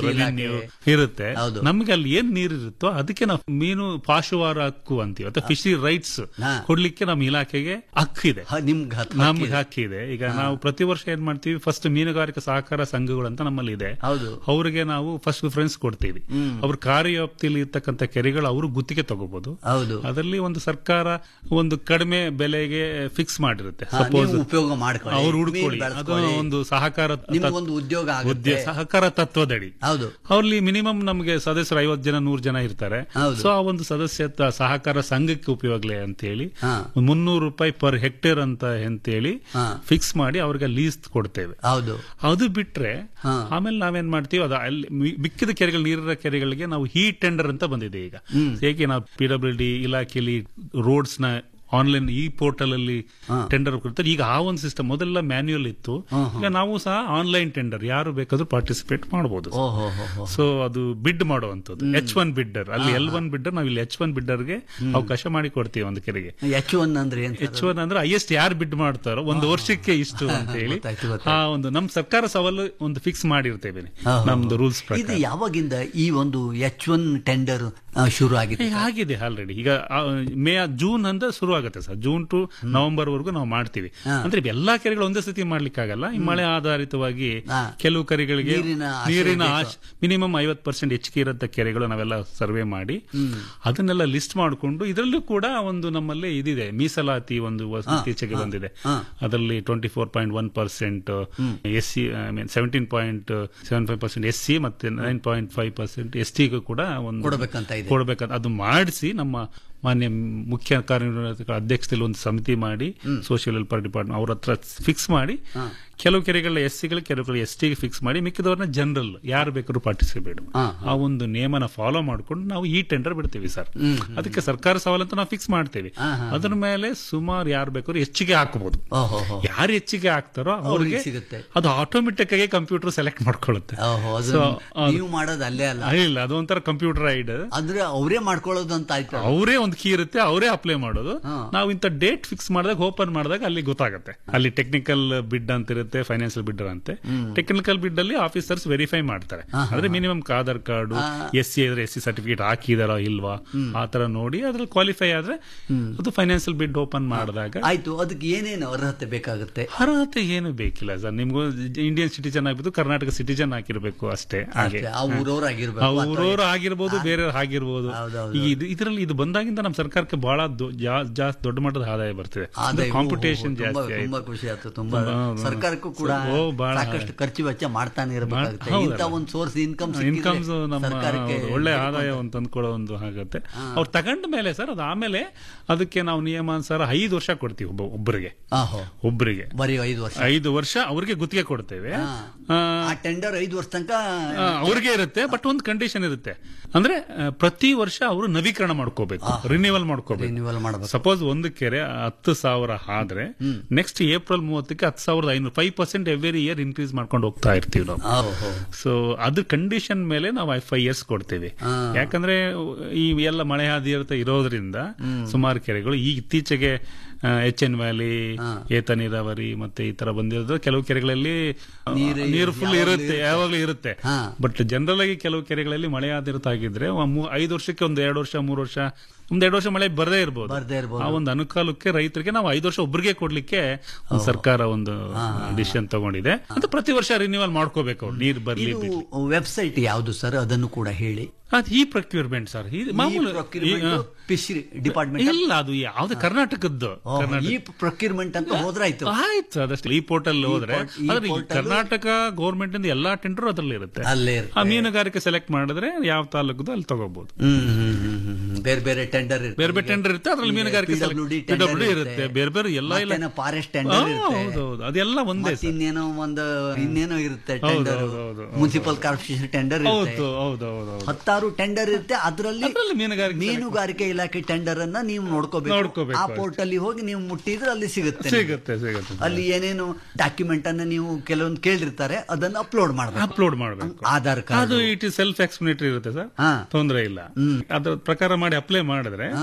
ರೆವಿನ್ಯೂ ಇರುತ್ತೆ ಹೌದು. ನಮ್ಗೆ ಅಲ್ಲಿ ಏನ್ ನೀರು ಇರುತ್ತೋ ಅದಕ್ಕೆ ನಾವು ಮೀನು ಪಾಶುವಾರ ಹಕ್ಕು ಅಂತೀವಿ ಅಥವಾ ಫಿಶರಿ ರೈಟ್ಸ್ ಹಾ. ಕೊಡ್ಲಿಕ್ಕೆ ನಮ್ಮ ಇಲಾಖೆಗೆ ಹಕ್ಕಿದೆ ಹ, ನಿಮ್ಗೆ ಹತ್ತು ನಮ್ಗೆ ಹಕ್ಕಿದೆ. ಹಕ್ಕಿದೆ ಈಗ ನಾವು ಪ್ರತಿ ವರ್ಷ ಏನ್ ಮಾಡ್ತೀವಿ ಫಸ್ಟ್ ಮೀನುಗಾರಿಕಾ ಸಹಕಾರ ಸಂಘಗಳು ಅಂತ ನಮ್ಮಲ್ಲಿ ಇದೆ ಹೌದು ಅವರಿಗೆ ನಾವು ಫಸ್ಟ್ ಪ್ರಿಫರೆನ್ಸ್ ಕೊಡ್ತೀವಿ ಅವ್ರ ಕಾರ್ಯವ್ಯಾಪ್ತಿಯಲ್ಲಿ ಇರ್ತಕ್ಕಂಥ ಕೆರೆಗಳು ಅವರು ಗುತ್ತಿಗೆ ತಗೋಬಹುದು ಹೌದು ಅದರಲ್ಲಿ ಒಂದು ಸರ್ಕಾರ ಒಂದು ಕಡಿಮೆ ಬೆಲೆಗೆ ಫಿಕ್ಸ್ ಮಾಡಿರುತ್ತೆ ಹಾ, ಸಪೋಸ್ ನೀವು ಉಪಯೋಗ ಮಾಡ್ಕೊಳ್ಳಿ ಅವ್ರು ಮೀನ್ ಹುಡ್ಕೊಳ್ಳಿ ಅದು ಬೆಳೆಸ್ಕೊಳ್ಳಿ. ಒಂದು ಸಹಕಾರ ನಿಮ್ಗೊಂದು ಉದ್ಯೋಗ ಆಗುತ್ತೆ ಉದ್ಯ- ಸಹಕಾರ ತತ್ವದಡಿ ಹೌದು ಅವ್ರಲ್ಲಿ ಮಿನಿಮಮ್ ನಮಗೆ ಸದಸ್ಯರು ಐವತ್ತು ಜನ ನೂರು ಜನ ಇರ್ತಾರೆ ಹೌದು. ಸೊ ಆ ಒಂದು ಸದಸ್ಯತ್ವ ಸಹಕಾರ ಸಂಘಕ್ಕೆ ಉಪಯೋಗಲೆ ಅಂತ ಹೇಳಿ ಹಾ. ಮುನ್ನೂರು ರೂಪಾಯಿ ಪರ್ ಹೆಕ್ಟೇರ್ ಅಂತ ಅಂತೇಳಿ ಹಾ. ಫಿಕ್ಸ್ ಮಾಡಿ ಅವ್ರಿಗೆ ಲೀಸ್ ಕೊಡ್ತೇವೆ ಹೌದು ಅದು ಬಿಟ್ರೆ ಹಾ. ಆಮೇಲೆ ನಾವೇನ್ ಮಾಡ್ತೀವಿ ಅದು ಅಲ್ಲಿ ಮಿ- ಮಿಕ್ಕಿದ ಕೆರೆಗಳು ನೀರಿನ ಕೆರೆಗಳಿಗೆ ನಾವು ಹೀ ಟೆಂಡರ್ ಅಂತ ಬಂದಿದೆ ಈಗ ಹೇಗೆ ನಾವು ಪಿ ಡಬ್ಲ್ಯೂ ಡಿ ಇಲಾಖೆಯಲ್ಲಿ ರೋಡ್ಸ್ ನ ಆನ್ಲೈನ್ ಈ ಪೋರ್ಟಲ್ ಅಲ್ಲಿ ಟೆಂಡರ್ ಕೊಡ್ತಾರೆ ಈಗ ಆ ಒಂದು ಸಿಸ್ಟಮ್ ಮೊದಲೆಲ್ಲ ಮ್ಯಾನ್ಯುಯಲ್ ಇತ್ತು ಈಗ ನಾವು ಸಹ ಆನ್ಲೈನ್ ಟೆಂಡರ್ ಯಾರು ಬೇಕಾದ್ರೂ ಪಾರ್ಟಿಸಿಪೇಟ್ ಮಾಡಬಹುದು ಓಹೋ ಹೋ ಹೋ ಸೊ ಅದು ಬಿಡ್ ಮಾಡುವಂತದ್ದು ಎಚ್ ಒನ್ ಬಿಡ್ಡರ್ ಅಲ್ಲಿ ಎಲ್ ಒನ್ ಬಿಡ್ಡರ್ ನಾವು ಇಲ್ಲಿ ಎಚ್ ಒನ್ ಬಿಡ್ಡರ್ಗೆ ಅವಕಾಶ ಮಾಡಿ ಕೊಡ್ತೀವಿ ಒಂದು ಕೆರೆಗೆ ಎಚ್ ಒನ್ ಅಂದ್ರೆ ಏನ್ ಎಚ್ ಒನ್ ಅಂದ್ರೆ ಹೈಯೆಸ್ಟ್ ಯಾರು ಬಿಡ್ ಮಾಡ್ತಾರೋ ಒಂದು ವರ್ಷಕ್ಕೆ ಇಷ್ಟು ಅಂತ ಹೇಳಿ ಗೊತ್ತಾಯ್ತು, ಗೊತ್ತಾಯ್ತು. ಆ ಒಂದು ನಮ್ ಸರ್ಕಾರ ಸವಾಲು ಒಂದು ಫಿಕ್ಸ್ ಮಾಡಿರ್ತೇವೆ ಹಾ, ಹಾ, ನಮ್ದು ರೂಲ್ಸ್ ಇದು ಪ್ರಕಾರ ಯಾವಾಗಿಂದ ಈ ಒಂದು ಎಚ್ ಒನ್ ಟೆಂಡರ್ ಶುರು ಆಗಿದೆ ಈಗ ಆಗಿದೆ ಆಲ್ರೆಡಿ ಈಗ ಆ, ಮೇ ಜೂನ್ ಅಂತ ಶುರು ಆಗುತ್ತೆ ಸರ್ ಜೂನ್ ಟು ನವೆಂಬರ್ ವರೆಗೂ ನಾವು ಮಾಡ್ತೀವಿ ಅಂದ್ರೆ ಎಲ್ಲಾ ಕೆರೆಗಳು ಒಂದೇ ಸತಿ ಮಾಡ್ಲಿಕ್ಕೆ ಆಗಲ್ಲ ಈ ಮಳೆ ಆಧಾರಿತವಾಗಿ ಹಾ. ಕೆಲವು ಕೆರೆಗಳಿಗೆ ನೀರಿನ ಆಶ್ರಯ ನೀರಿನ ಬೇಕು. ಮಿನಿಮಮ್ ಐವತ್ ಪರ್ಸೆಂಟ್ ಹೆಚ್ಚಿಗೆ ಇರೋ ಕೆರೆಗಳು ನಾವೆಲ್ಲ ಸರ್ವೆ ಮಾಡಿ ಅದನ್ನೆಲ್ಲ ಲಿಸ್ಟ್ ಮಾಡಿಕೊಂಡು ಇದರಲ್ಲೂ ಕೂಡ ಒಂದು ನಮ್ಮಲ್ಲಿ ಇದಿದೆ ಮೀಸಲಾತಿ ಒಂದು ವಸ್- ಇತ್ತೀಚೆಗೆ ಬಂದಿದೆ ಅದರಲ್ಲಿ twenty four point one percent S C I mean seventeen point seven five percent S C ಮತ್ತೆ nine point five percent S ಟಿಗೂ ಕೂಡ ಒಂದು ಕೊಡ್ಬೇಕಂತ ಇದೆ. ಕೊಡ್ಬೇಕಂತ ಅದು ಮಾಡಿಸಿ ನಮ್ಮ ಮಾನ್ಯ ಮುಖ್ಯ ಕಾರ್ಯನಿರ್ವಾಹಕ ಅಧ್ಯಕ್ಷದಲ್ಲಿ ಒಂದು ಸಮಿತಿ ಮಾಡಿ ಸೋಷಿಯಲ್ ವೆಲ್ಫೇರ್ ಡಿಪಾರ್ಟ್ಮೆಂಟ್ ಅವ್ರ ಹತ್ರ ಫಿಕ್ಸ್ ಮಾಡಿ ಕೆಲವು ಕೆರೆಗಳ ಎಸ್ ಸಿಗಳು ಕೆಲವು ಎಸ್ ಟಿಗೆ ಫಿಕ್ಸ್ ಮಾಡಿ ಮಿಕ್ಕಿದವ್ರನ್ನ ಜನರಲ್ ಯಾರು ಬೇಕಾದ್ರೂ ಪಾರ್ಟಿಸಿಪೇಟ್ ಆ ಒಂದು ನಿಯಮನ ಫಾಲೋ ಮಾಡ್ಕೊಂಡು ನಾವು ಈ ಟೆಂಡರ್ ಬಿಡ್ತೀವಿ ಸರ್ ಅದಕ್ಕೆ ಸರ್ಕಾರ ಸವಾಲು ಅಂತ ನಾವು ಫಿಕ್ಸ್ ಮಾಡ್ತೇವೆ ಅದ್ರ ಮೇಲೆ ಸುಮಾರು ಯಾರು ಬೇಕಾದ್ರೂ ಹೆಚ್ಚಿಗೆ ಹಾಕಬಹುದು ಓಹೋ ಹೋ ಯಾರು ಹೆಚ್ಚಿಗೆ ಹಾಕ್ತಾರೋ ಅವ್ರಿಗೆ ಸಿಗುತ್ತೆ. ಅದು ಆಟೋಮೆಟಿಕ್ ಆಗಿ ಕಂಪ್ಯೂಟರ್ ಸೆಲೆಕ್ಟ್ ಮಾಡ್ಕೊಳ್ಳುತ್ತೆ ಓಹೋ ಅದು So, ಅದು- ನೀವು ಮಾಡೋದು ಅಲ್ಲೇ ಅಲ್ಲ ಇಲ್ಲ ಅದು ಒಂಥರ ಕಂಪ್ಯೂಟರ್ ಐಡ್ ಅಂದ್ರೆ ಅವರೇ ಮಾಡ್ಕೊಳ್ಳೋದು ಅಂತ ಆಯ್ತು ಅವರೇ ಒಂದು ಕೀ ಇರುತ್ತೆ ಅವರೇ ಅಪ್ಲೈ ಮಾಡೋದು ನಾವು ಇಂಥ ಡೇಟ್ ಫಿಕ್ಸ್ ಮಾಡಿದಾಗ ಓಪನ್ ಮಾಡಿದಾಗ ಅಲ್ಲಿ ಗೊತ್ತಾಗುತ್ತೆ ಅಲ್ಲಿ ಟೆಕ್ನಿಕಲ್ ಬಿಡ್ ಅಂತ ಇರುತ್ತೆ ಫೈನಾನ್ಸಿಯಲ್ ಬಿಡ್ ಅಂತೆ ಟೆಕ್ನಿಕಲ್ ಬಿಡ್ ಅಲ್ಲಿ ಆಫೀಸರ್ಸ್ ವೆರಿಫೈ ಮಾಡ್ತಾರೆ ಅಂದ್ರೆ minimum Aadhaar card S C ಇದ್ರೆ ಎಸ್ ಸಿ ಸರ್ಟಿಫಿಕೇಟ್ ಹಾಕಿದಾರೋ ಇಲ್ವಾ ಆ ತರ ನೋಡಿ ಅದ್ರಲ್ಲಿ ಕ್ವಾಲಿಫೈ ಆದ್ರೆ ಅದು ಫೈನಾನ್ಸಿಯಲ್ ಬಿಡ್ ಓಪನ್ ಮಾಡಿದಾಗ ಆಯ್ತು ಅದಕ್ಕೆ ಏನೇನು ಅರ್ಹತೆ ಬೇಕಾಗುತ್ತೆ ಅರ್ಹತೆ ಏನು ಬೇಕಿಲ್ಲ ಸರ್ ನಿಮ್ಗೂ ಇಂಡಿಯನ್ ಸಿಟಿಜನ್ ಆಗ್ಬಿಟ್ಟು ಕರ್ನಾಟಕ ಸಿಟಿಜನ್ ಹಾಕಿರ್ಬೇಕು ಅಷ್ಟೇ ಹಾಗೆ ಅಷ್ಟೇ, ಆ ಊರವ್ರಾಗಿರ್ಬೇಕು ಅಥವಾ ಊರವ್ರು ಆಗಿರ್ಬೋದು ಬೇರೆಯವ್ರು ಆಗಿರ್ಬೋದು ಹೌದೌದು. ಈಗ ಇದು ಇದರಲ್ಲಿ ಇದು ಬಂದಾಗಿಂದ ನಮ್ಮ ಸರ್ಕಾರಕ್ಕೆ ಬಹಳ ದೊ- ಜಾ- ಜಾಸ್ತಿ ದೊಡ್ಡ ಮಟ್ಟದ ಆದಾಯ ಬರ್ತಿದೆ ಆದಾಯ ಕಾಂಪಿಟೇಷನ್ ಓ, ತುಂಬಾ- ಜಾಸ್ತಿ ತುಂಬಾ ಆಯ್ತು ಖುಷಿ ಆಯ್ತು ತುಂಬಾ ಹೌದು. ಸರ್ಕಾರಕ್ಕೂ ಕೂಡ ಓ, ಬಹಳ ಸಾಕಷ್ಟು ಖರ್ಚು ವೆಚ್ಚ ಮಾಡ್ತಾನೆ ಇರಬೇಕಾಗುತ್ತೆ ಹೌದಲ್ಲ. ಇಂಥ ಒಂದು ಸೋರ್ಸ್ ಇನ್ಕಮ್ ಇನ್ಕಮ್ಸ್ ನಮ್ಮ ಸರ್ಕಾರಕ್ಕೆ ಹೌದು, ಒಳ್ಳೆ ಆದಾಯ ಒಂದು ತಂದ್ಕೊಡೋ ಒಂದು ಆಗುತ್ತೆ ಅವ್ರು ತಗೊಂಡ ಮೇಲೆ ಸರ್ ಅದು ಆಮೇಲೆ ಅದಕ್ಕೆ ನಾವು ನಿಯಮಾನುಸಾರ ಐದು ವರ್ಷ ಕೊಡ್ತೀವಿ ಒಬ್ಬ ಒಬ್ಬರಿಗೆ ಆಹೋ ಒಬ್ಬರಿಗೆ ಬರೀ ಐದು ವರ್ಷ ಐದು ವರ್ಷ ಅವ್ರಿಗೆ ಗುತ್ತಿಗೆ ಕೊಡ್ತೇವೆ ಹಾ. ಆ, ಆ ಟೆಂಡರ್ ಐದು ವರ್ಷ ತನಕ ಆ, ಅವ್ರಿಗೆ ಇರುತ್ತೆ ಬಟ್ ಒಂದು ಕಂಡೀಷನ್ ಇರುತ್ತೆ ಅಂದ್ರೆ ಆ, ಪ್ರತಿ ವರ್ಷ ಅವರು ನವೀಕರಣ ಮಾಡ್ಕೋಬೇಕು ರಿನ್ಯೂವಲ್ ಮಾಡ್ಕೋಬೇಕು ರಿನ್ಯೂವಲ್ ಮಾಡಬೇಕು ಸಪೋಸ್ ಒಂದು ಕೆರೆ ಹತ್ತು ಸಾವಿರ ಆದ್ರೆ ನೆಕ್ಸ್ಟ್ ಏಪ್ರಿಲ್ ಮೂವತ್ತಕ್ಕೆ ಹತ್ತು ಸಾವಿರದ ಐನೂರು five percent every year increase ಮಾಡ್ಕೊಂಡು ಹೋಗ್ತಾ ಇರ್ತೀವಿ ನಾವು ಓಹೋ ಸೊ ಅದು ಕಂಡೀಷನ್ ಮೇಲೆ ನಾವು ಫೈವ್ ಇಯರ್ಸ್ ಕೊಡ್ತೀವಿ ಯಾಕಂದ್ರೆ ಈ ಎಲ್ಲ ಮಳೆ ಹಾದಿ ಇರುತ್ತೆ ಇರೋದ್ರಿಂದ ಸುಮಾರು ಕೆರೆಗಳು ಈ ಇತ್ತೀಚೆಗೆ ಎಚ್ ಎನ್ ವ್ಯಾಲಿ ಏತ ನೀರಾವರಿ ಮತ್ತೆ ಈ ತರ ಬಂದಿರೋದು ಕೆಲವು ಕೆರೆಗಳಲ್ಲಿ ಆ, ನೀರು ನೀರು ಫುಲ್ ಯಾವಾಗ್ಲೂ ಇರುತ್ತೆ ಇರುತ್ತೆ. ಯಾವಾಗಲೂ ಇರುತ್ತೆ ಹಾ. ಬಟ್ ಜನರಲ್ ಆಗಿ ಕೆಲವು ಕೆರೆಗಳಲ್ಲಿ ಮಳೆ ಆದಿರತ್ತಾಗಿದ್ರೆ ಐದು ವರ್ಷಕ್ಕೆ ಒಂದು ಎರಡು ವರ್ಷ ಮೂರು ವರ್ಷ ಒಂದ್ ಎರಡು ವರ್ಷ ಮಳೆ ಬರದೇ ಇರ್ಬೋದು ಬರ್ದೇ ಇರ್ಬೋದು. ಆ ಒಂದು ಅನುಕಾಲಕ್ಕೆ ರೈತರಿಗೆ ನಾವು ಐದು ವರ್ಷ ಒಬ್ಬರಿಗೆ ಕೊಡ್ಲಿಕ್ಕೆ ಒಂದು ಸರ್ಕಾರ ಒಂದು ಡಿಸಿಷನ್ ತಗೊಂಡಿದೆ ಅದು ಪ್ರತಿ ವರ್ಷ ರಿನ್ಯೂವಲ್ ಮಾಡ್ಕೋಬೇಕು ಅವ್ರು ನೀರ್ ಬರ್ಲಿ ಇದು ಬಿಡ್ಲಿ. ವೆಬ್ಸೈಟ್ ಯಾವುದು ಸರ್ ಅದನ್ನು ಕೂಡ ಹೇಳಿ ಅದು ಈ ಪ್ರೊಕ್ಯೂರ್ಮೆಂಟ್ ಸರ್ ಇದು ಮಾಮೂಲು ಈ- ಆ, ಫಿಶರಿ ಡಿಪಾರ್ಟ್ಮೆಂಟ್ ಇಲ್ಲ ಅದು ಯಾವ್ದು ಕರ್ನಾಟಕದ್ದು ಕರ್ನಾಟಕ ಈ ಪ್ರೊಕ್ಯೂರ್ಮೆಂಟ್ ಅಂತ ಹೋದ್ರಾಯ್ತು ಆಯ್ತು ಅದಷ್ಟೇ ಈ ಪೋರ್ಟಲ್ ಹೋದ್ರೆ ಪೋರ್ಟ್- ಈ ಆದ್ರೆ ಈ ಪೋರ್ಟಲ್- ಕರ್ನಾಟಕ ಗೌರ್ಮೆಂಟ್ ಇಂದ ಎಲ್ಲಾ ಟೆಂಡರ್ ಅದ್ರಲ್ಲಿ ಇರುತ್ತೆ ಅಲ್ಲೇ ಇರುತ್ತೆ. ಆ ಮೀನುಗಾರಿಕೆ ಸೆಲೆಕ್ಟ್ ಮಾಡಿದ್ರೆ ಯಾವ ತಾಲೂಕದು ಅಲ್ಲಿ ತಗೋಬಹುದು ಹ್ಮ್ ಹ್ಮ್ ಹ್ಮ್ ಹ್ಮ್ ಹ್ಮ್. ಬೇರೆ ಬೇರೆ ಟೆಂಡರ್ ಬೇರೆ ಬೇರೆ ಟೆಂಡರ್ ಇರುತ್ತೆ ಅದ್ರಲ್ಲಿ ಮೀನುಗಾರಿಕೆ PWD ಇರುತ್ತೆ ಬೇರೆ ಬೇರೆ ಎಲ್ಲ ಇಲ್ಲ ಫಾರೆಸ್ಟ್ ಆ, ಟೆಂಡರ್ ಇರುತ್ತೆ ಹೌದೌದು ಅದೆಲ್ಲ ಒಂದೇ ಮತ್ತೆ ಇನ್ನೇನೋ ಒಂದು ಇನ್ನೇನೋ ಇರುತ್ತೆ ಹೌದು, ಟೆಂಡರ್ ಹೌದು, ಹೌದು, ಹೌದು. ಮುನ್ಸಿಪಲ್ ಕಾರ್ಪೊರೇಷನ್ ಟೆಂಡರ್ ಇರುತ್ತೆ ಹೌದು ಹೌದು ಹೌದು ಹೌದು ಹತ್ತಾರು ಟೆಂಡರ್ ಇರುತ್ತೆ ಅದರಲ್ಲಿ ಅದ್ರಲ್ಲಿ ಮೀನುಗಾರಿಕೆ ಮೀನುಗಾರಿಕೆ ಇಲಾಖೆ ಟೆಂಡರ್ ಅನ್ನ ನೀವು ನೋಡ್ಕೋಬೇಕು ನೋಡ್ಕೋಬೇಕು ಆ ಅಷ್ಟೇ. ಪೋರ್ಟಲ್ ಹೋಗಿ ನೀವು ಮುಟ್ಟಿದ್ರೆ ಅಲ್ಲಿ ಸಿಗುತ್ತೆ ನಿಮ್ಗೆ. ಸಿಗುತ್ತೆ ಸಿಗುತ್ತೆ ಅಲ್ಲಿ ಏನೇನು ಡಾಕ್ಯುಮೆಂಟ್ ಅನ್ನ ನೀವು ಕೆಲವೊಂದು ಕೇಳಿರ್ತಾರೆ ಅದನ್ನ ಅಪ್ಲೋಡ್ ಮಾಡಬೇಕು ಅಪ್ಲೋಡ್ ಮಾಡಬೇಕು ಆಧಾರ್ ಕಾರ್ಡ್ ಅದು ಇಟ್ ಇಸ್ ಸೆಲ್ಫ್ ಎಕ್ಸ್ಪ್ಲೇಟರಿ ಇರುತ್ತೆ ಸರ್ ಹಾ. ತೊಂದರೆ ಇಲ್ಲ ಅದ್ರ ಪ್ರಕಾರ ಮಾಡಿ ಅಪ್ಲೈ ಮಾಡಿದ್ರೆ ಹಾ.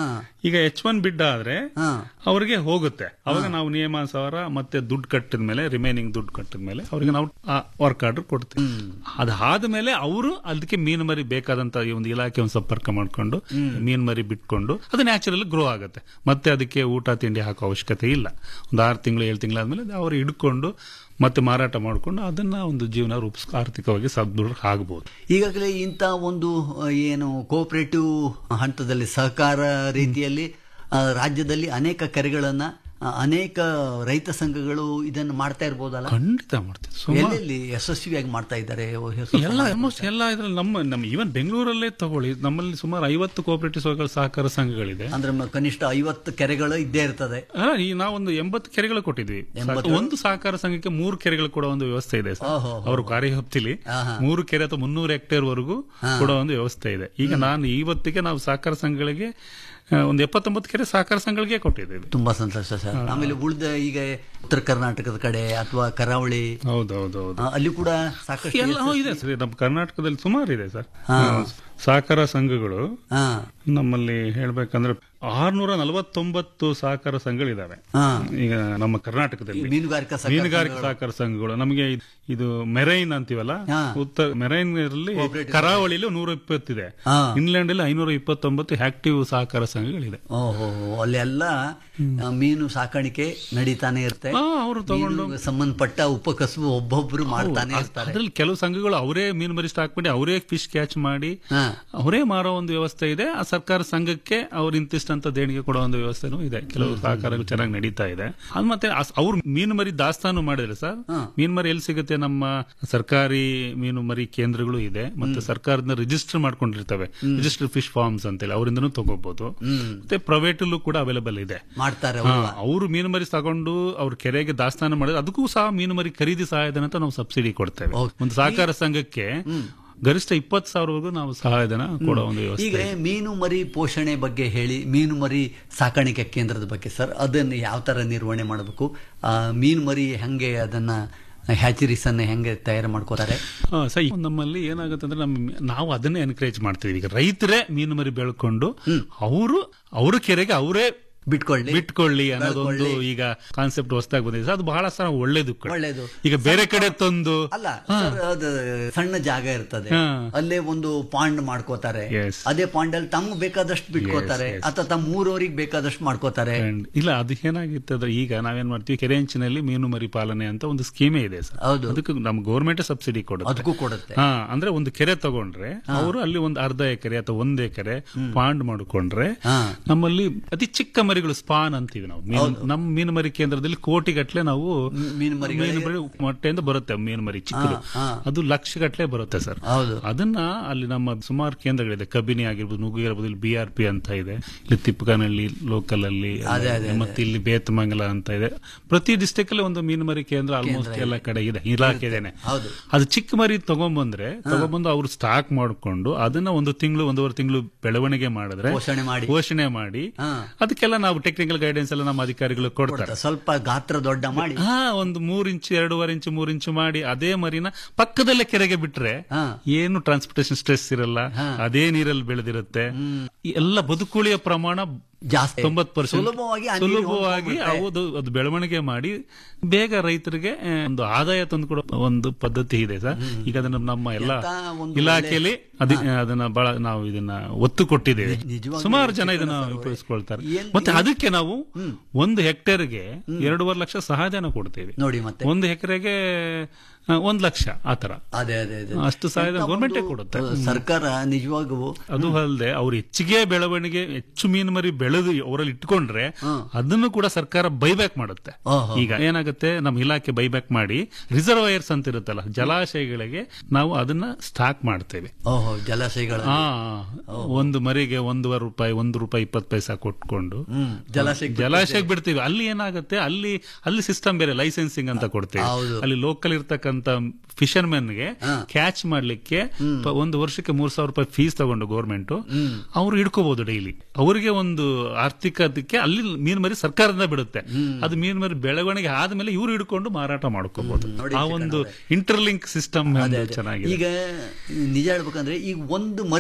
ಈಗ ಎಚ್ ಒನ್ ಬಿಡ್ ಆದ್ರೆ ಹಾ. ಅವ್ರಿಗೆ ಹೋಗುತ್ತೆ ಅವಾಗ ನಾವು ನಿಯಮಾನುಸಾರ ಮತ್ತೆ ದುಡ್ಡು ಕಟ್ಟಿದ ಮೇಲೆ ರಿಮೈನಿಂಗ್ ದುಡ್ಡು ಕಟ್ಟಿದ ಮೇಲೆ ಅವ್ರಿಗೆ ನಾವು ವರ್ಕ್ ಆರ್ಡರ್ ಕೊಡ್ತೀವಿ ಅದಾದ ಮೇಲೆ ಅವರು ಅದಕ್ಕೆ ಮೀನು ಮರಿ ಬೇಕಾದಂತ ಈ ಒಂದು ಇಲಾಖೆ ಒಂದು ಸಂಪರ್ಕ ಮಾಡ್ಕೊಂಡು ಮೀನು ಮರಿ ಬಿಟ್ಕೊಂಡು ಅದು ನ್ಯಾಚುರಲ್ ಗ್ರೋ ಆಗುತ್ತೆ ಮತ್ತೆ ಅದಕ್ಕೆ ಊಟ ತಿಂಡಿ ಹಾಕೋ ಅವಶ್ಯಕತೆ ಇಲ್ಲ ಒಂದು ಆರು ತಿಂಗಳು ಏಳು ತಿಂಗಳಾದ್ಮೇಲೆ ಅವ್ರು ಹಿಡ್ಕೊಂಡು ಮತ್ತೆ ಮಾರಾಟ ಮಾಡಿಕೊಂಡು ಅದನ್ನ ಒಂದು ಜೀವನ ರೂಪಿಸ್ ಆರ್ಥಿಕವಾಗಿ ಸದೃಢ ಆಗ್ಬೋದು ಈಗಾಗಲೇ ಇಂಥ ಒಂದು ಆ, ಏನು ಕೋಆಪರೇಟಿವ್ ಹಂತದಲ್ಲಿ ಸಹಕಾರ ರೀತಿಯಲ್ಲಿ ಆ, ರಾಜ್ಯದಲ್ಲಿ ಅನೇಕ ಕೆರೆಗಳನ್ನ ಆ, ಅನೇಕ ರೈತ ಸಂಘಗಳು ಇದನ್ನು ಮಾಡ್ತಾ ಇರ್ಬೋದಲ್ಲ ಖಂಡಿತ ಮಾಡ್ತೀವಿ ಸುಮಾರು ಎಲ್ಲೆಲ್ಲಿ ಯಶಸ್ವಿಯಾಗಿ ಮಾಡ್ತಾ ಇದ್ದಾರೆ ಓ, ಸ್ವಲ್ಪ ಎಲ್ಲ ಆಲ್ಮೋಸ್ಟ್ ಎಲ್ಲ ಇದ್ರಲ್ಲಿ ನಮ್ಮ ನಮ್ಮ ಈವನ್ ಬೆಂಗಳೂರಲ್ಲೇ ತಗೊಳ್ಳಿ ನಮ್ಮಲ್ಲಿ ಸುಮಾರು ಐವತ್ತು ಕೋಆಪರೇಟಿವ್ ಸಹಕಾರ ಸಂಘಗಳಿದೆ ಅಂದ್ರೆ ಮ- ಕನಿಷ್ಠ ಐವತ್ತು ಕೆರೆಗಳು ಇದ್ದೇ ಇರ್ತದೆ ಆ, ಈ ನಾವೊಂದು ಎಂಬತ್ತು ಕೆರೆಗಳು ಕೊಟ್ಟಿದ್ವಿ ಒಂದು ಸಹಕಾರ ಸಂಘಕ್ಕೆ ಮೂರು ಕೆರೆಗಳು ಕೊಡೋ ಒಂದು ವ್ಯವಸ್ಥೆ ಇದೆ ಸರ್ ಓಹೋ. ಅವ್ರ ಕಾರ್ಯವ್ಯಾಪ್ತಿಲಿ ಮೂರು ಕೆರೆ ಅಥವಾ ಮುನ್ನೂರು ಹೆಕ್ಟೇರ್ ವರೆಗೂ ಕೊಡೋ ಒಂದು ವ್ಯವಸ್ಥೆ ಇದೆ ಈಗ ನಾನು ಇವತ್ತಿಗೆ ನಾವು ಸಹಕಾರ ಸಂಘಗಳಿಗೆ ಆ, ಒಂದು ಎಪ್ಪತ್ತೊಂಬತ್ತು ಕೆರೆ ಸಹಕಾರ ಸಂಘಗಳಿಗೆ ಕೊಟ್ಟಿದ್ದೇವೆ ತುಂಬಾ ಸಂತೋಷ ಸರ್ ಆಮೇಲೆ ಉಳಿದ ಈಗ ಉತ್ತರ ಕರ್ನಾಟಕದ ಕಡೆ ಅಥವಾ ಕರಾವಳಿ ಹೌದೌದೌದು ಆ, ಅಲ್ಲಿ ಕೂಡ ಸಾಕಷ್ಟು ಎಲ್ಲ ಹ್ಮ್, ಇದೆ ಸರ್ ನಮ್ಮ ಕರ್ನಾಟಕದಲ್ಲಿ ಸುಮಾರು ಇದೆ ಸರ್ ಸಹಕಾರ ಸಂಘಗಳು ಹಾ ನಮ್ಮಲ್ಲಿ ಹೇಳ್ಬೇಕಂದ್ರೆ ಆರ್ನೂರ ನಲವತ್ತೊಂಬತ್ತು ಸಹಕಾರ ಸಂಘಗಳಿದಾವೆ ಹಾ ಈಗ ನಮ್ಮ ಕರ್ನಾಟಕದಲ್ಲಿ ಮೀನುಗಾರಿಕಾ ಸಹಕಾರ ಮೀನುಗಾರಿಕೆ ಸಹಕಾರ ಸಂಘಗಳು ನಮಗೆ ಇದ್- ಇದು ಮೆರೈನ್ ಅಂತೀವಲ್ಲ ಹಾ. ಉತ್ತರ ಮೆರೈನ್ ಇರಲ್ಲಿ ಕರಾವಳಿಲಿ ನೂರ ಇಪ್ಪತ್ತಿದೆ ಹಾ. ಇನ್ಲ್ಯಾಂಡ್ ಅಲ್ಲಿ ಐನೂರ ಇಪ್ಪತ್ತೊಂಬತ್ತು ಆಕ್ಟಿವ್ ಸಹಕಾರ ಸಂಘಗಳಿದೆ ಓಹೋ ಅಲ್ಲೆಲ್ಲ ಆ, ಮೀನು ಸಾಕಾಣಿಕೆ ನಡೀತಾನೆ ಇರುತ್ತೆ ಹಾ, ಅವ್ರು ತಗೊಂಡು ಮೀನುಗೆ ಸಂಬಂಧಪಟ್ಟ ಉಪಕಸಬು ಒಬ್ಬೊಬ್ರು ಮಾಡ್ತಾನೆ ಇರ್ತಾರೆ ಅದ್ರಲ್ಲಿ ಕೆಲವು ಸಂಘಗಳು ಅವರೇ ಮೀನು ಮರಿ ಸ್ಟಾಕ್ ಮಾಡಿ ಅವರೇ ಫಿಶ್ ಕ್ಯಾಚ್ ಮಾಡಿ ಹಾ. ಅವರೇ ಮಾರೋ ಒಂದು ವ್ಯವಸ್ಥೆ ಇದೆ ಆ ಸರ್ಕಾರ ಸಂಘಕ್ಕೆ ಅವ್ರು ಇಂತಿಷ್ಟಂತ ದೇಣಿಗೆ ಕೊಡೋ ಒಂದು ವ್ಯವಸ್ಥೆನೂ ಇದೆ ಕೆಲವು ಸಹಕಾರಗಳು ಚೆನ್ನಾಗಿ ನಡೀತಾ ಇದೆ ಅದು ಮತ್ತೆ ಅಸ್- ಅವ್ರು ಮೀನು ಮರಿ ದಾಸ್ತಾನು ಮಾಡಿದ್ರೆ ಸರ್ ಮೀನು ಮರಿ ಎಲ್ಲಿ ಸಿಗುತ್ತೆ ನಮ್ಮ ಸರ್ಕಾರಿ ಮೀನು ಮರಿ ಕೇಂದ್ರಗಳು ಇದೆ ಮತ್ತೆ ಸರ್ಕಾರದ ರಿಜಿಸ್ಟರ್ ಮಾಡ್ಕೊಂಡಿರ್ತವೆ ರಿಜಿಸ್ಟರ್ ಫಿಶ್ ಫಾರ್ಮ್ಸ್ ಅಂತೇಳಿ ಅವರಿಂದನೂ ತಗೋಬಹುದು ಮತ್ತೆ ಪ್ರೈವೇಟ್ ಕೂಡ ಅವೈಲೇಬಲ್ ಇದೆ ಮಾಡ್ತಾರೆ ಹಾ, ಅವ್ರು. ಅವರು ಮೀನು ಮರಿ ತಗೊಂಡು ಅವ್ರ ಕೆರೆಗೆ ದಾಸ್ತಾನ ಮಾಡಿದ್ರೆ ಅದಕ್ಕೂ ಸಹ ಮೀನು ಮರಿ ಖರೀದಿ ಸಹಾಯಧನ ಅಂತ ನಾವು ಸಬ್ಸಿಡಿ ಕೊಡ್ತೇವೆ ಹೌದು. ಒಂದು ಸಹಕಾರ ಸಂಘಕ್ಕೆ ಗರಿಷ್ಠ ಇಪ್ಪತ್ತು ಸಾವಿರವರೆಗೂ ನಾವು ಸಹಾಯಧನ ಕೊಡೋ ಒಂದು ಈಗ ವ್ಯವಸ್ಥೆ ಮೀನು ಮರಿ ಪೋಷಣೆ ಬಗ್ಗೆ ಹೇಳಿ ಮೀನು ಮರಿ ಸಾಕಾಣಿಕೆ ಕೇಂದ್ರದ ಬಗ್ಗೆ ಸರ್ ಅದನ್ನು ಯಾವ ತರ ನಿರ್ವಹಣೆ ಮಾಡಬೇಕು ಆ, ಮೀನು ಮರಿ ಹೆಂಗೆ ಅದನ್ನ ಹ್ಯಾಚರೀಸ್ ಅನ್ನ ಹೆಂಗೆ ತಯಾರು ಮಾಡ್ಕೋತಾರೆ ಹಾ, ಸರಿ ನಮ್ಮಲ್ಲಿ ಏನಾಗುತ್ತೆ ಅಂದ್ರೆ ನಮ್ಮ ನಾವು ಅದನ್ನೇ ಎನ್ಕರೇಜ್ ಮಾಡ್ತೀವಿ ಈಗ ರೈತರೇ ಮೀನು ಮರಿ ಬೆಳ್ಕೊಂಡು ಅವರು ಅವ್ರ ಕೆರೆಗೆ ಅವರೇ ಬಿಟ್ಕೊಳ್ಳಿ ಬಿಟ್ಕೊಳ್ಳಿ ಅನ್ನೋದೊಂದು ಈಗ ಕಾನ್ಸೆಪ್ಟ್ ಹೊಸದಾಗಿ ಬಂದಿದೆ ಅದು ಬಹಳ ಸಹ ಒಳ್ಳೇದು ಕೂಡ. ಒಳ್ಳೇದು. ಈಗ ಬೇರೆ ಕಡೆ ತಂದು ಅಲ್ಲ ಸರ್ ಅದು ಸಣ್ಣ ಜಾಗ ಇರ್ತದೆ ಹಾ. ಅಲ್ಲೇ ಒಂದು ಪಾಂಡ್ ಮಾಡ್ಕೋತಾರೆ Yes. ಅದೇ ಪಾಂಡ್ ಅಲ್ಲಿ ತಮ್ಗೆ ಬೇಕಾದಷ್ಟು ಬಿಟ್ಕೋತಾರೆ yes. ಅಥವಾ ತಮ್ಮ ಊರವರಿಗೆ ಬೇಕಾದಷ್ಟು ಮಾಡ್ಕೋತಾರೆ And ಇಲ್ಲ ಅದು ಏನಾಗಿತ್ತು ಅಂದ್ರೆ ಈಗ ನಾವೇನ್ ಮಾಡ್ತೀವಿ ಕೆರೆ ಅಂಚಿನಲ್ಲಿ ಮೀನು ಮರಿ ಪಾಲನೆ ಅಂತ ಒಂದು ಸ್ಕೀಮೇ ಇದೆ ಸರ್ ಹೌದು. ಅದಕ್ಕೆ ನಮ್ಮ ಗೌರ್ಮೆಂಟ್ ಸಬ್ಸಿಡಿ ಕೊಡುತ್ತೆ ಅದಕ್ಕೂ ಕೊಡುತ್ತೆ ಹಾ ಅಂದ್ರೆ ಒಂದು ಕೆರೆ ತಗೊಂಡ್ರೆ ಅವರು ಅಲ್ಲಿ ಒಂದು ಅರ್ಧ ಎಕರೆ ಅಥವಾ ಒಂದ್ ಎಕರೆ ಪಾಂಡ್ ಮಾಡಿಕೊಂಡ್ರೆ ಹಾ. ನಮ್ಮಲ್ಲಿ ಅತಿ ಚಿಕ್ಕ ಮರಿಗಳು ಸ್ಪಾನ್ ಅಂತೀವಿ ನಾವು ಮೀನು ನಮ್ಮ ಮೀನು ಮರಿ ಕೇಂದ್ರದಲ್ಲಿ ಕೋಟಿಗಟ್ಲೆ ನಾವು ಮೀನು ಮರಿಗಳೇ ಮೀನು ಮರಿ ಮೊಟ್ಟೆಯಿಂದ ಬರುತ್ತೆ ಮೀನು ಮರಿ ಚಿಕ್ಕದು ಹಾ. ಅದು ಲಕ್ಷಗಟ್ಲೆ ಬರುತ್ತೆ ಸರ್ ಹೌದು ಅದನ್ನ ಅಲ್ಲಿ ನಮ್ಮ ಸುಮಾರು ಕೇಂದ್ರಗಳಿದೆ ಕಬಿನಿ ಆಗಿರ್ಬೋದು ನುಗ್ಗು ಇರ್ಬೋದು ಇಲ್ಲಿ ಬಿ ಆರ್ ಪಿ ಅಂತ ಇದೆ ಇಲ್ಲಿ ತಿಪ್ಪಕನಹಳ್ಳಿ ಲೋಕಲ್ ಅಲ್ಲಿ ಅದೇ, ಅದೇ, ಮತ್ತೆ ಇಲ್ಲಿ ಬೇತಮಂಗಲ ಅಂತ ಇದೆ ಪ್ರತಿ ಡಿಸ್ಟಿಕ್ ಅಲ್ಲಿ ಒಂದು ಮೀನು ಮರಿ ಕೇಂದ್ರ ಆಲ್ಮೋಸ್ಟ್ ಎಲ್ಲ ಕಡೆ ಇದೆ ಇಲಾಖೆ ಇದೇನೆ ಹೌದು ಅದು ಚಿಕ್ಕ ಮರಿ ತಗೊಂಬಂದ್ರೆ ತಗೊಂಬಂದು ಅವ್ರು ಸ್ಟಾಕ್ ಮಾಡ್ಕೊಂಡು ಅದನ್ನ ಒಂದು ತಿಂಗಳು ಒಂದೂವರೆ ತಿಂಗಳು ಬೆಳವಣಿಗೆ ಮಾಡಿದ್ರೆ ಪೋಷಣೆ ಮಾಡಿ ಪೋಷಣೆ ಮಾಡಿ ಹಾ. ಅದಕ್ಕೆಲ್ಲ ನಾವು ಟೆಕ್ನಿಕಲ್ ಗೈಡೆನ್ಸ್ ಎಲ್ಲ ನಮ್ಮ ಅಧಿಕಾರಿಗಳು ಕೊಡ್ತಾರೆ ಸ್ವಲ್ಪ ಗಾತ್ರ ದೊಡ್ಡ ಮಾಡಿ ಹಾ ಒಂದು ಮೂರ್ ಇಂಚು ಎರಡೂವರೆ ಇಂಚು ಮೂರ್ ಇಂಚು ಮಾಡಿ ಅದೇ ಮರಿನ ಪಕ್ಕದಲ್ಲೇ ಕೆರೆಗೆ ಬಿಟ್ರೆ ಹಾ. ಏನು ಟ್ರಾನ್ಸ್ಪೋರ್ಟೇಷನ್ ಸ್ಟ್ರೆಸ್ ಇರಲ್ಲ ಅದೇ ನೀರಲ್ಲಿ ಬೆಳೆದಿರುತ್ತೆ ಈ ಎಲ್ಲ ಬದುಕುಳಿಯ ಪ್ರಮಾಣ ಜಾಸ್ತಿ ತೊಂಬತ್ ಪರ್ಸೆಂಟ್ ಸುಲಭವಾಗಿ ಆ ನೀರಿಗೆ ಸುಲಭವಾಗಿ ಹೊಂದ್ಕೊಂಡ್ಬಿಟ್ರೆ. ಹೌದು ಅದು ಬೆಳವಣಿಗೆ ಮಾಡಿ ಬೇಗ ರೈತರಿಗೆ ಆ, ಒಂದು ಆದಾಯ ತಂದುಕೊಡೋ ಒಂದು ಪದ್ಧತಿ ಇದೆ ಸರ್ ಈಗ ಅದನ್ನ ನಮ್ಮ ಎಲ್ಲ ಎಂತ ಒಂದು ಇಲಾಖೆಯಲ್ಲಿ ಅದಿ- ಅದನ್ನ ಬಹಳ ನಾವು ಇದನ್ನ ಒತ್ತು ಕೊಟ್ಟಿದ್ದೇವೆ ನಿಜವಾಗ್ಲೂ ಸುಮಾರು ಜನ ಚಿಕ್ಕನ ಇದನ್ನ ಸರ್ ಉಪಯೋಗಿಸ್ಕೊಳ್ತಾರೆ ಏನ್- ಮತ್ತೆ ಅದಕ್ಕೆ ನಾವು ಒಂದು ಹೆಕ್ಟೇರ್ಗೆ ಎರಡೂವರೆ ಲಕ್ಷ ಸಹಾಯಧನ ಕೊಡ್ತೇವೆ ನೋಡಿ ಮತ್ತೆ ಒಂದು ಎಕರೆಗೆ ಒಂದ್ ಲಕ್ಷ ಆತರ ಅದೇ ಅದೇ ಅದೇ ಅಷ್ಟು ಸಹಾಯಧನ ಎಂತ ಗೌರ್ಮೆಂಟೇ ಒಂದು, ಕೊಡುತ್ತೆ. ಅಹ್, ಸರ್ಕಾರ ನಿಜವಾಗೂ ಅದು ಅಲ್ಲದೆ ಅವ್ರು ಹೆಚ್ಚಿಗೆ ಬೆಳವಣಿಗೆ ಹೆಚ್ಚು ಮೀನು ಮರಿ ಬೆಳೆದು ಅವರಲ್ಲಿ ಇಟ್ಕೊಂಡ್ರೆ ಅದನ್ನು ಕೂಡ ಸರ್ಕಾರ ಬೈಬ್ಯಾಕ್ ಮಾಡುತ್ತೆ ಓಹೋ. ಈಗ ಏನಾಗುತ್ತೆ ನಮ್ಮ ಇಲಾಖೆ ಬೈಬ್ಯಾಕ್ ಮಾಡಿ ರಿಸರ್ವೈರ್ಸ್ ಅಂತ ಇರುತ್ತಲ್ಲ ಜಲಾಶಯಗಳಿಗೆ ನಾವು ಅದನ್ನ ಸ್ಟಾಕ್ ಮಾಡ್ತೇವೆ ಓಹೋ ಜಲಾಶಯಗಳ ಆ ಒಂದು ಮರಿಗೆ ಒಂದೂವರೆ ರೂಪಾಯಿ ಒಂದು ರೂಪಾಯಿ ಇಪ್ಪತ್ತು ಪೈಸಾ ಕೊಟ್ಕೊಂಡು ಹ್ಮ್ ಜಲಾಶಯ ಜಲಾಶಯಕ್ಕೆ ಬಿಡ್ತೀವಿ ಅಲ್ಲಿ ಏನಾಗುತ್ತೆ ಅಲ್ಲಿ ಅಲ್ಲಿ ಸಿಸ್ಟಮ್ ಬೇರೆ ಲೈಸೆನ್ಸಿಂಗ್ ಅಂತ ಕೊಡ್ತೀವಿ ಹೌದು. ಅಲ್ಲಿ ಲೋಕಲ್ ಇರ್ತಕ್ಕಂತ ಫಿಶರ್ಮನ್ ಗೆ ಕ್ಯಾಚ್ ಮಾಡ್ಲಿಕ್ಕೆ ಪ- ಒಂದು ವರ್ಷಕ್ಕೆ ಮೂರ್ ಸಾವಿರ ರೂಪಾಯಿ ಫೀಸ್ ತಗೊಂಡು ಗೌರ್ಮೆಂಟ್ ಅವ್ರು ಹಿಡ್ಕೋಬಹುದು ಡೈಲಿ ಅವರಿಗೆ ಒಂದು ಆರ್ಥಿಕ ಅದಕ್ಕೆ ಅಲ್ಲಿ ಮೀನು ಮರಿ ಸರ್ಕಾರದಿಂದ ಬಿಡುತ್ತೆ ಅದು ಮೀನು ಮರಿ ಬೆಳವಣಿಗೆ ಆದ್ಮೇಲೆ ಇವ್ರು ಹಿಡ್ಕೊಂಡು ಮಾರಾಟ ಮಾಡ್ಕೋಬಹುದು ನೋಡಿ ಆ ಒಂದು ಇಂಟರ್ಲಿಂಕ್ ಸಿಸ್ಟಮ್ ಚೆನ್ನಾಗಿದೆ ಈಗ ನಿಜ ಹೇಳ್ಬೇಕಂದ್ರೆ ಈಗ ಒಂದು ಮರಿ